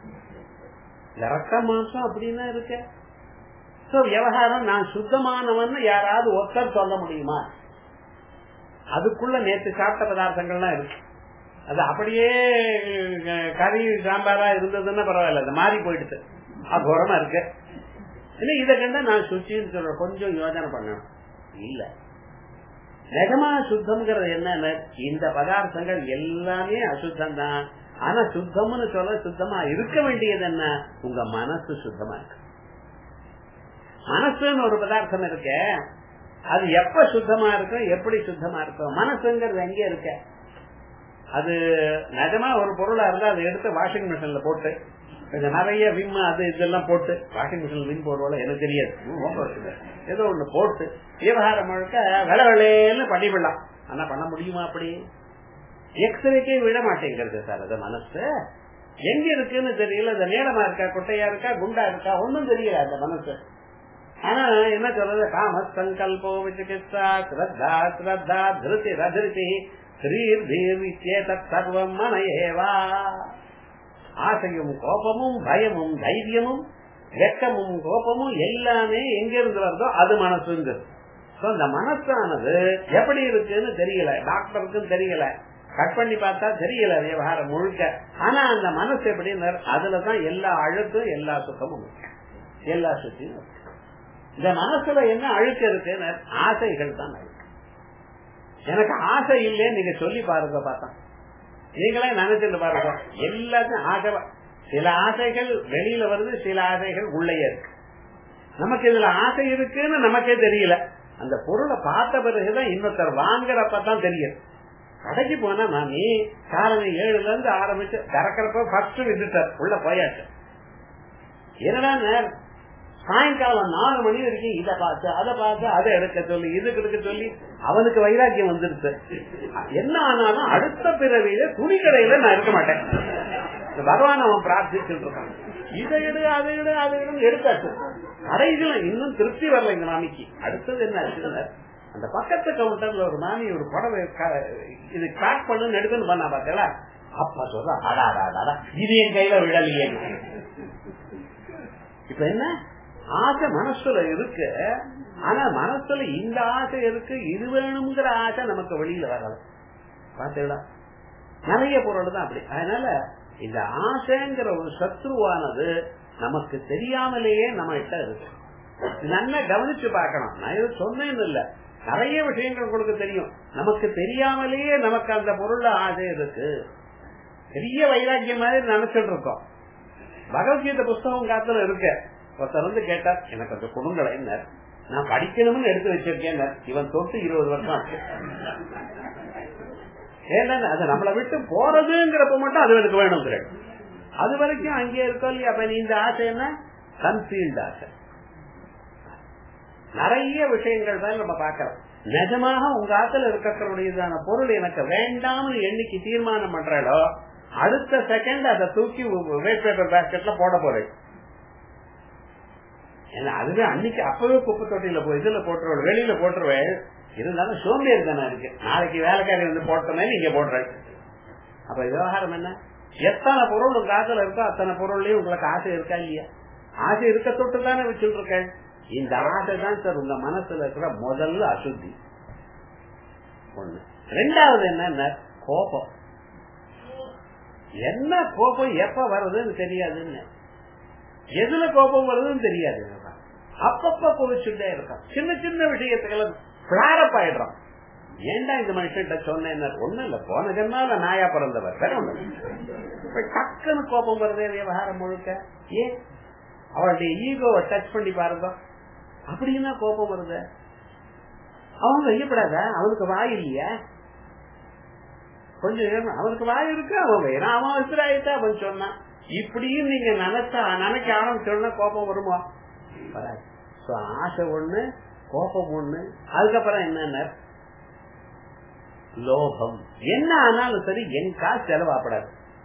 இந்த ரத்த மாசம் அப்படின்னா இருக்கு விவகாரம் நான் சுத்தமானவன் யாராவது ஒருத்தர் சொல்ல முடியுமா அதுக்குள்ள நேற்று சாப்பிட்ட பதார்த்தங்கள்லாம் இருக்கு அது அப்படியே கறி சாம்பாரா இருந்ததுன்னா பரவாயில்ல அது மாறி போயிடுது அகோரமா இருக்கு இல்ல இதை கண்டா நான் சுச்சின்னு சொல்றேன் கொஞ்சம் யோஜனை பண்ணணும் இல்ல நிஜமா சுத்தம்ங்கிறது என்ன இந்த பதார்த்தங்கள் எல்லாமே அசுத்தம் தான் ஆனா சுத்தம்னு சொல்ல சுத்தமா இருக்க வேண்டியது என்ன உங்க மனசு சுத்தமா இருக்கு மனசுன்னு ஒரு பதார்த்தம் இருக்க அது எப்ப சுத்தமா இருக்கும் எப்படி சுத்தமா இருக்கும் மனசுங்கிறது எங்க இருக்க அது நிஜமா ஒரு பொருளா இருந்தா அதை எடுத்து வாஷிங் மிஷின்ல போட்டு கொஞ்சம் நிறைய விம் அது இதெல்லாம் போட்டு வாஷிங் மிஷின் விம் போடுவோம் எனக்கு தெரியாது ஏதோ ஒண்ணு போட்டு விவகாரம் முழுக்க வெள வெளையன்னு பண்ணிவிடலாம் ஆனா பண்ண முடியுமா அப்படி எக்ஸ்ரேக்கே விட மாட்டேங்கிறது சார் அது மனசு எங்க இருக்குன்னு தெரியல அது நீளமா இருக்கா குட்டையா இருக்கா குண்டா இருக்கா ஒன்னும் தெரியல அந்த மனசு ஆனா என்ன சொல்றது காம சங்கல்போ விசிகித்சா ஸ்ரத்தா ஸ்ரத்தா திருதி ரதிருதி ஸ்ரீர் தீர் சர்வம் மன ஏவா ஆசையும் கோபமும் பயமும் தைரியமும் வெக்கமும் கோபமும் எல்லாமே எங்க இருந்து வருதோ அது மனசுங்கிறது அந்த மனசானது எப்படி இருக்குன்னு தெரியல டாக்டருக்கும் தெரியல கட் பண்ணி பார்த்தா தெரியல விவகாரம் முழுக்க ஆனா அந்த மனசு எப்படின்னு அதுலதான் எல்லா அழுக்கும் எல்லா சுத்தமும் எல்லா சுத்தியும் இந்த மனசுல என்ன அழுக்கு இருக்குன்னு ஆசைகள் தான் அழுக்கு எனக்கு ஆசை இல்லைன்னு நீங்க சொல்லி பாருங்க பார்த்தா நீங்களே நினைச்சிட்டு பாருங்க எல்லாத்தையும் ஆசை சில ஆசைகள் வெளியில வருது சில ஆசைகள் உள்ளே இருக்கு நமக்கு இதுல ஆசை இருக்குன்னு நமக்கே தெரியல அந்த பொருளை பார்த்த பிறகுதான் இன்னொருத்தர் வாங்குறப்பதான் தெரியும் கடைக்கு போனா மாமி காலனி ஏழுல இருந்து ஆரம்பிச்சு திறக்கிறப்ப ஃபர்ஸ்ட் விசிட்டர் உள்ள போயாச்சு என்னடா சாயங்காலம் நாலு மணி வரைக்கும் இதை பார்த்து அதை பார்த்து அதை எடுக்க சொல்லி இதுக்கு எடுக்க சொல்லி அவனுக்கு வைராக்கியம் வந்துருச்சு என்ன ஆனாலும் அடுத்த பிறவியில துணி கடையில நான் இருக்க மாட்டேன் இந்த பகவான் அவன் பிரார்த்திச்சுட்டு இருக்கான் இதை எடு அதை எடு அதை எடு எடுத்தாச்சு கடைசியில இன்னும் திருப்தி வரல இந்த மாமிக்கு அடுத்தது என்ன ஆச்சுன்னா அந்த பக்கத்து கவுண்டர்ல ஒரு மாமி ஒரு புடவை க- இது பேக் பண்ணு எடுக்கணும் பண்ணா பார்த்தல அப்பா சொல்ற அடா அடா, அடா அடா, இது என் கையில விடலையே இப்ப என்ன ஆசை மனசுல இருக்கு ஆனா மனசுல இந்த ஆசை இருக்கு இது வேணுங்கிற ஆசை நமக்கு வெளியில வரல பாத்தீங்களா நிறைய பொருள் தான் அப்படி அதனால இந்த ஆசைங்கிற ஒரு சத்ருவானது நமக்கு தெரியாமலேயே நம்ம கிட்ட இருக்கு நல்லா கவனிச்சு பார்க்கணும் நான் இது சொன்னேன்னு இல்ல நிறைய விஷயங்கள் உங்களுக்கு தெரியும் நமக்கு தெரியாமலேயே நமக்கு அந்த பொருள்ல ஆசை இருக்கு பெரிய வைராக்கியம் மாதிரி நினைச்சிட்டு இருக்கோம் பகவத்கீதை புஸ்தகம் காத்துல இருக்க ஒருத்தர் வந்து கேட்டார் எனக்கு அந்த குடும்பங்களை என்ன நான் படிக்கணும்னு எடுத்து வச்சிருக்கேன் இவன் தொட்டு இருபது வருஷம் ஆச்சு ஏன்னா அது நம்மளை விட்டு போறதுங்கிறப்ப மட்டும் அது எனக்கு வேணுங்கிற அது வரைக்கும் அங்கே இருக்கோம் இல்லையா அப்ப நீ இந்த ஆசை என்ன கன்சீல்டு ஆசை நிறைய விஷயங்கள் தான் நம்ம பாக்கிறோம் நிஜமாக உங்க ஆத்துல இருக்கக்கூடியதான பொருள் எனக்கு வேண்டாம்னு என்னைக்கு தீர்மானம் பண்றாளோ அடுத்த செகண்ட் அதை தூக்கி வேஸ்ட் பேப்பர் பேஸ்கெட்ல போட போறேன் ஏன்னா அதுவே அன்னைக்கு அப்பவே குப்பை தொட்டியில போய் இதுல போட்டுருவேன் வெளியில போட்டுருவேன் இருந்தாலும் சோம்பேறி தானே இருக்கு நாளைக்கு வேலைக்காரி வந்து போட்டோமே நீங்க போடுறேன் அப்ப விவகாரம் என்ன எத்தனை பொருள் உங்க ஆத்துல இருக்கோ அத்தனை பொருள்லயும் உங்களுக்கு ஆசை இருக்கா இல்லையா ஆசை இருக்க தொட்டு தானே வச்சுட்டு இருக்கேன் இந்த ஆசை தான் சார் உங்க மனசுல இருக்கிற முதல்ல அசுத்தி ஒண்ணு ரெண்டாவது என்ன கோபம் என்ன கோபம் எப்ப வருதுன்னு தெரியாதுன்னு எதுல கோபம் வருதுன்னு தெரியாது அப்பப்ப குவிச்சுட்டே இருக்கான் சின்ன சின்ன விஷயத்துக்கெல்லாம் பிளாரப் ஆயிடுறான் ஏன்டா இந்த மனுஷன்ட்ட சொன்னேன் ஒண்ணும் இல்ல போன ஜென்மால நாயா பிறந்தவர் வேற ஒண்ணு இப்ப டக்குன்னு கோபம் வருதே விவகாரம் முழுக்க ஏன் அவளுடைய ஈகோவை டச் பண்ணி பாருங்க அப்படின்னா கோபம் வருது அவன் வையப்படாத அவனுக்கு வாய் இல்லையா கொஞ்சம் அவனுக்கு வாய் இருக்கு அவன் வேணாம் அவன் விசிறாயிட்டா அவன் சொன்னான் இப்படியும் நீங்க நினைச்சா நினைக்க ஆரம்பிச்சோன்னா கோபம் வருமா வராது So, ஆசை ஒண்ணு கோபம் ஒண்ணு அதுக்கப்புறம் என்னென்ன லோகம் என்ன ஆனாலும் சரி என் காசு செலவாப்படாது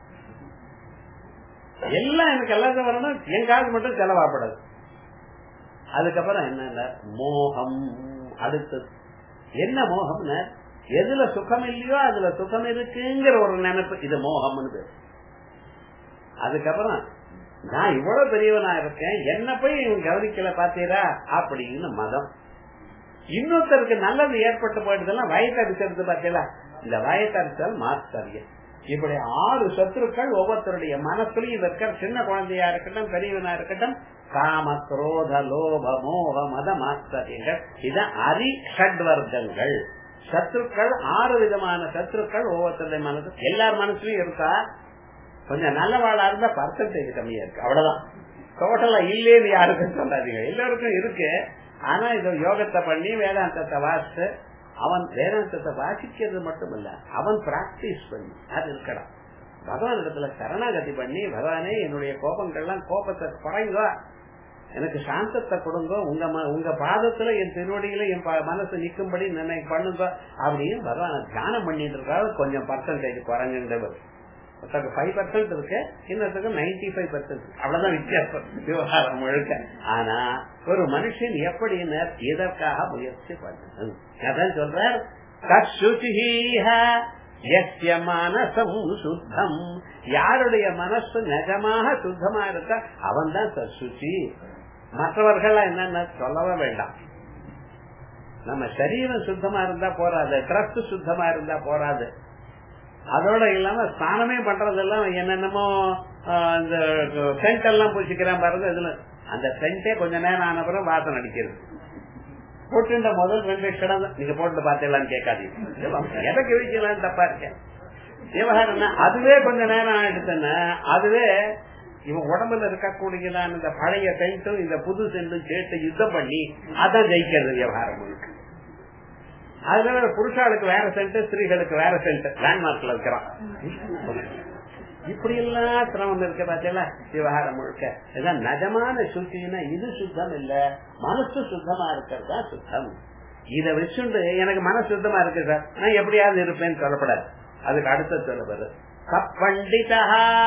எல்லாம் எனக்கு எல்லாத்தையும் வரணும் என் காசு மட்டும் செலவாப்படாது அதுக்கப்புறம் என்னென்ன மோகம் அடுத்தது என்ன மோகம்னு எதுல சுகம் இல்லையோ அதுல சுகம் இருக்குங்கிற ஒரு நினைப்பு இது மோகம்னு பேர் அதுக்கப்புறம் நான் இவ்வளவு பெரியவனா இருக்கேன் என்ன போய் இவன் கவனிக்கல பாத்தீரா அப்படின்னு மதம் இன்னொருத்தருக்கு நல்லது ஏற்பட்டு போயிட்டதெல்லாம் வயத்தரிச்சது பாத்தீங்களா இந்த வயத்தரிச்சல் மாத்தரியம் இப்படி ஆறு சத்துருக்கள் ஒவ்வொருத்தருடைய மனசுலயும் இருக்கிற சின்ன குழந்தையா இருக்கட்டும் பெரியவனா இருக்கட்டும் காம குரோத லோப மோக மத மாத்தரியங்கள் இதான் அரி ஷட்வர்க்கங்கள் சத்துருக்கள் ஆறு விதமான சத்துருக்கள் ஒவ்வொருத்தருடைய மனசு எல்லார் மனசுலயும் இருக்கா கொஞ்சம் நல்லவாளா இருந்தா பர்சன்டேஜ் கம்மியா இருக்கு அவ்வளவுதான் டோட்டலா இல்லேன்னு யாருக்கும் சொல்லாதீங்க எல்லாருக்கும் இருக்கு ஆனா இது யோகத்தை பண்ணி வேதாந்தத்தை வாசித்து அவன் வேதாந்தத்தை வாசிக்கிறது மட்டும் இல்ல அவன் பிராக்டிஸ் பண்ணி அது இருக்கலாம் பகவான் இடத்துல சரணாகதி பண்ணி பகவானே என்னுடைய கோபங்கள்லாம் கோபத்தை குறைங்க எனக்கு சாந்தத்தை கொடுங்க உங்க ம- உங்க பாதத்துல என் திருவடியில என் ப- மனசு நிக்கும்படி நினைக்க பண்ணுங்க அப்படின்னு பகவான தியானம் பண்ணிட்டு இருக்காரு கொஞ்சம் பர்சன்டேஜ் குறைஞ்சின்றவர் ஒருத்தருக்கு ஃபைவ் பர்சன்ட் இருக்கு இன்னொருத்தருக்கு நைன்டி ஃபைவ் பர்சன்ட் அவ்வளவுதான் வித்தியாசம் விவகாரம் முழுக்க ஆனா ஒரு மனுஷன் எப்படி இதற்காக முயற்சி பண்ணணும் அதான் சொல்றார் கசுச்சிஹ எஸ்ய மனசம் சுத்தம் யாருடைய மனசு நிஜமாக சுத்தமா இருக்க அவன் தான் சுச்சி மற்றவர்கள் என்னென்ன சொல்லவே வேண்டாம் நம்ம சரீரம் சுத்தமா இருந்தா போறாது ட்ரெஸ் சுத்தமா இருந்தா போறாது அதோட இல்லாம ஸ்நானமே பண்றதெல்லாம் என்னென்னமோ ஆஹ், இந்த சென்ட் எல்லாம் பூசிக்கிறான் பாருங்க இதுல அந்த சென்டே கொஞ்ச நேரம் ஆன பிறகு வாசம் அடிக்கிறது போட்டுண்ட முதல் ரெண்டு கிடம் நீங்க போட்டு பாத்தீங்களான்னு கேட்காதீங்க எதை கிழிக்கலாம் தப்பா இருக்கேன் விவகாரம்னா அதுவே கொஞ்ச நேரம் ஆயிடுச்சுன்னா அதுவே இவன் உடம்புல இருக்கக்கூடியதான இந்த பழைய சென்ட்டும் இந்த புது சென்ட்டும் சேர்த்து யுத்தம் பண்ணி அதான் ஜெயிக்கிறது விவகாரம் முழுக்க அதனால புருஷாளுக்கு வேற சென்ட் ஸ்திரீகளுக்கு வேற சென்ட் லேண்ட்மார்க்ல இருக்கிறான் இப்படி எல்லாம் சிரமம் இருக்க பார்த்தீங்களா விவகாரம் முழுக்க இதான் நிஜமான சுத்தினா இது சுத்தம் இல்ல மனசு சுத்தமா இருக்கிறது தான் சுத்தம் இத வச்சுண்டு எனக்கு மன சுத்தமா இருக்கு சார் நான் எப்படியாவது இருப்பேன்னு சொல்லப்படாது அதுக்கு அடுத்த சொல்லப்படுது பண்டிதா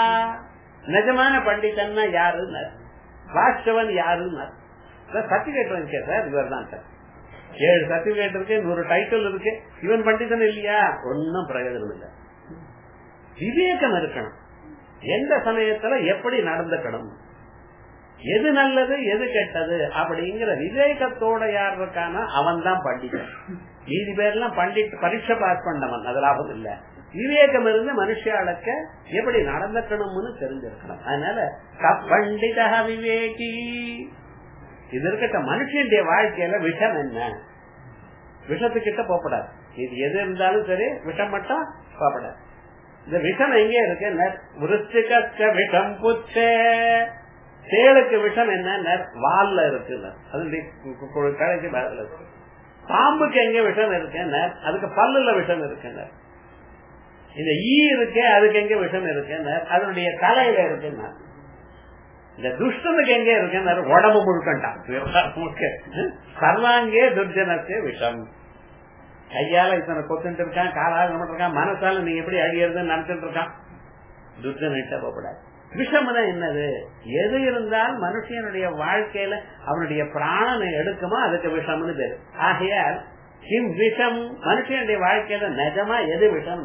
நிஜமான பண்டிதன்னா யாருன்னு வாஸ்தவன் யாருன்னு சர்டிபிகேட் இருக்கே சார் இவர் தான் சார் ஏழு சர்டிபிகேட் இருக்கு நூறு டைட்டில் இருக்கு இவன் பண்டிதன் இல்லையா ஒன்னும் பிரயோஜனம் இல்லை விவேகம் இருக்கணும் எந்த சமயத்துல எப்படி நடந்துக்கணும் எது நல்லது எது கெட்டது அப்படிங்கிற விவேகத்தோட யார் இருக்கானா அவன் தான் பண்டிதன் மீதி பேர்லாம் பண்டிட் பரீட்சை பாஸ் பண்ணவன் அது லாபம் இல்ல விவேகம் இருந்து மனுஷாளுக்கு எப்படி நடந்துக்கணும்னு தெரிஞ்சிருக்கணும் அதனால பண்டித விவேகி இது இருக்கட்ட மனுஷனுடைய வாழ்க்கையில விஷம் என்ன விஷத்துக்கிட்ட போகப்படாது இது எது இருந்தாலும் சரி விஷம் மட்டும் போகப்படாது இந்த விஷம் எங்க இருக்கு விருச்சிக விஷம் புச்ச தேளுக்கு விஷம் என்ன வால்ல இருக்கு அது கடைக்கு பாம்புக்கு எங்க விஷம் இருக்கு அதுக்கு பல்லுல விஷம் இருக்கு இந்த ஈ இருக்கே அதுக்கு எங்க விஷம் இருக்கு அதனுடைய தலையில இருக்குன்னா இந்த துஷ்டனுக்கு எங்க இருக்கு உடம்பு முழுக்கண்டான் சர்வாங்கே துர்ஜனத்தே விஷம் கையால இத்தனை கொத்துட்டு இருக்கான் காலால இருக்கான் மனசால நீங்க எப்படி அடியறதுன்னு நினைச்சிட்டு இருக்கான் துர்ஜனிட்ட போகக்கூடாது விஷம் தான் என்னது எது இருந்தால் மனுஷனுடைய வாழ்க்கையில அவனுடைய பிராணனை எடுக்குமோ அதுக்கு விஷம்னு பேரு ஆகையால் கிம் விஷம் மனுஷனுடைய வாழ்க்கையில நிஜமா எது விஷம்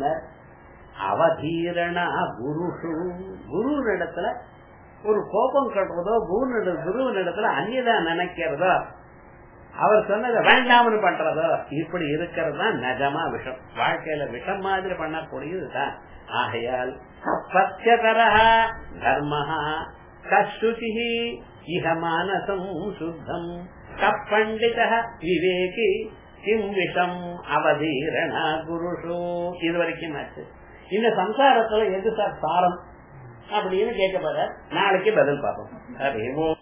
அவதீரணா குருஷு குரு இடத்துல ஒரு கோபம் கட்டுறதோ குரு குருவின் இடத்துல அந்நியதா நினைக்கிறதோ அவர் சொன்னதை வேண்டாம்னு பண்றதோ இப்படி இருக்கிறது தான் நிஜமா விஷம் வாழ்க்கையில விஷம் மாதிரி பண்ணக்கூடியதுதான் ஆகையால் சத்யதர தர்மஹா கஸ்ருதி இஹ மானசம் சுத்தம் கப்பண்டித விவேகி கிம் விஷம் அவதீரணா குருஷோ இது வரைக்கும் ஆச்சு இந்த சம்சாரத்துல எது சார் சாரம் அப்படின்னு கேட்க போற நாளைக்கு பதில் பார்ப்போம்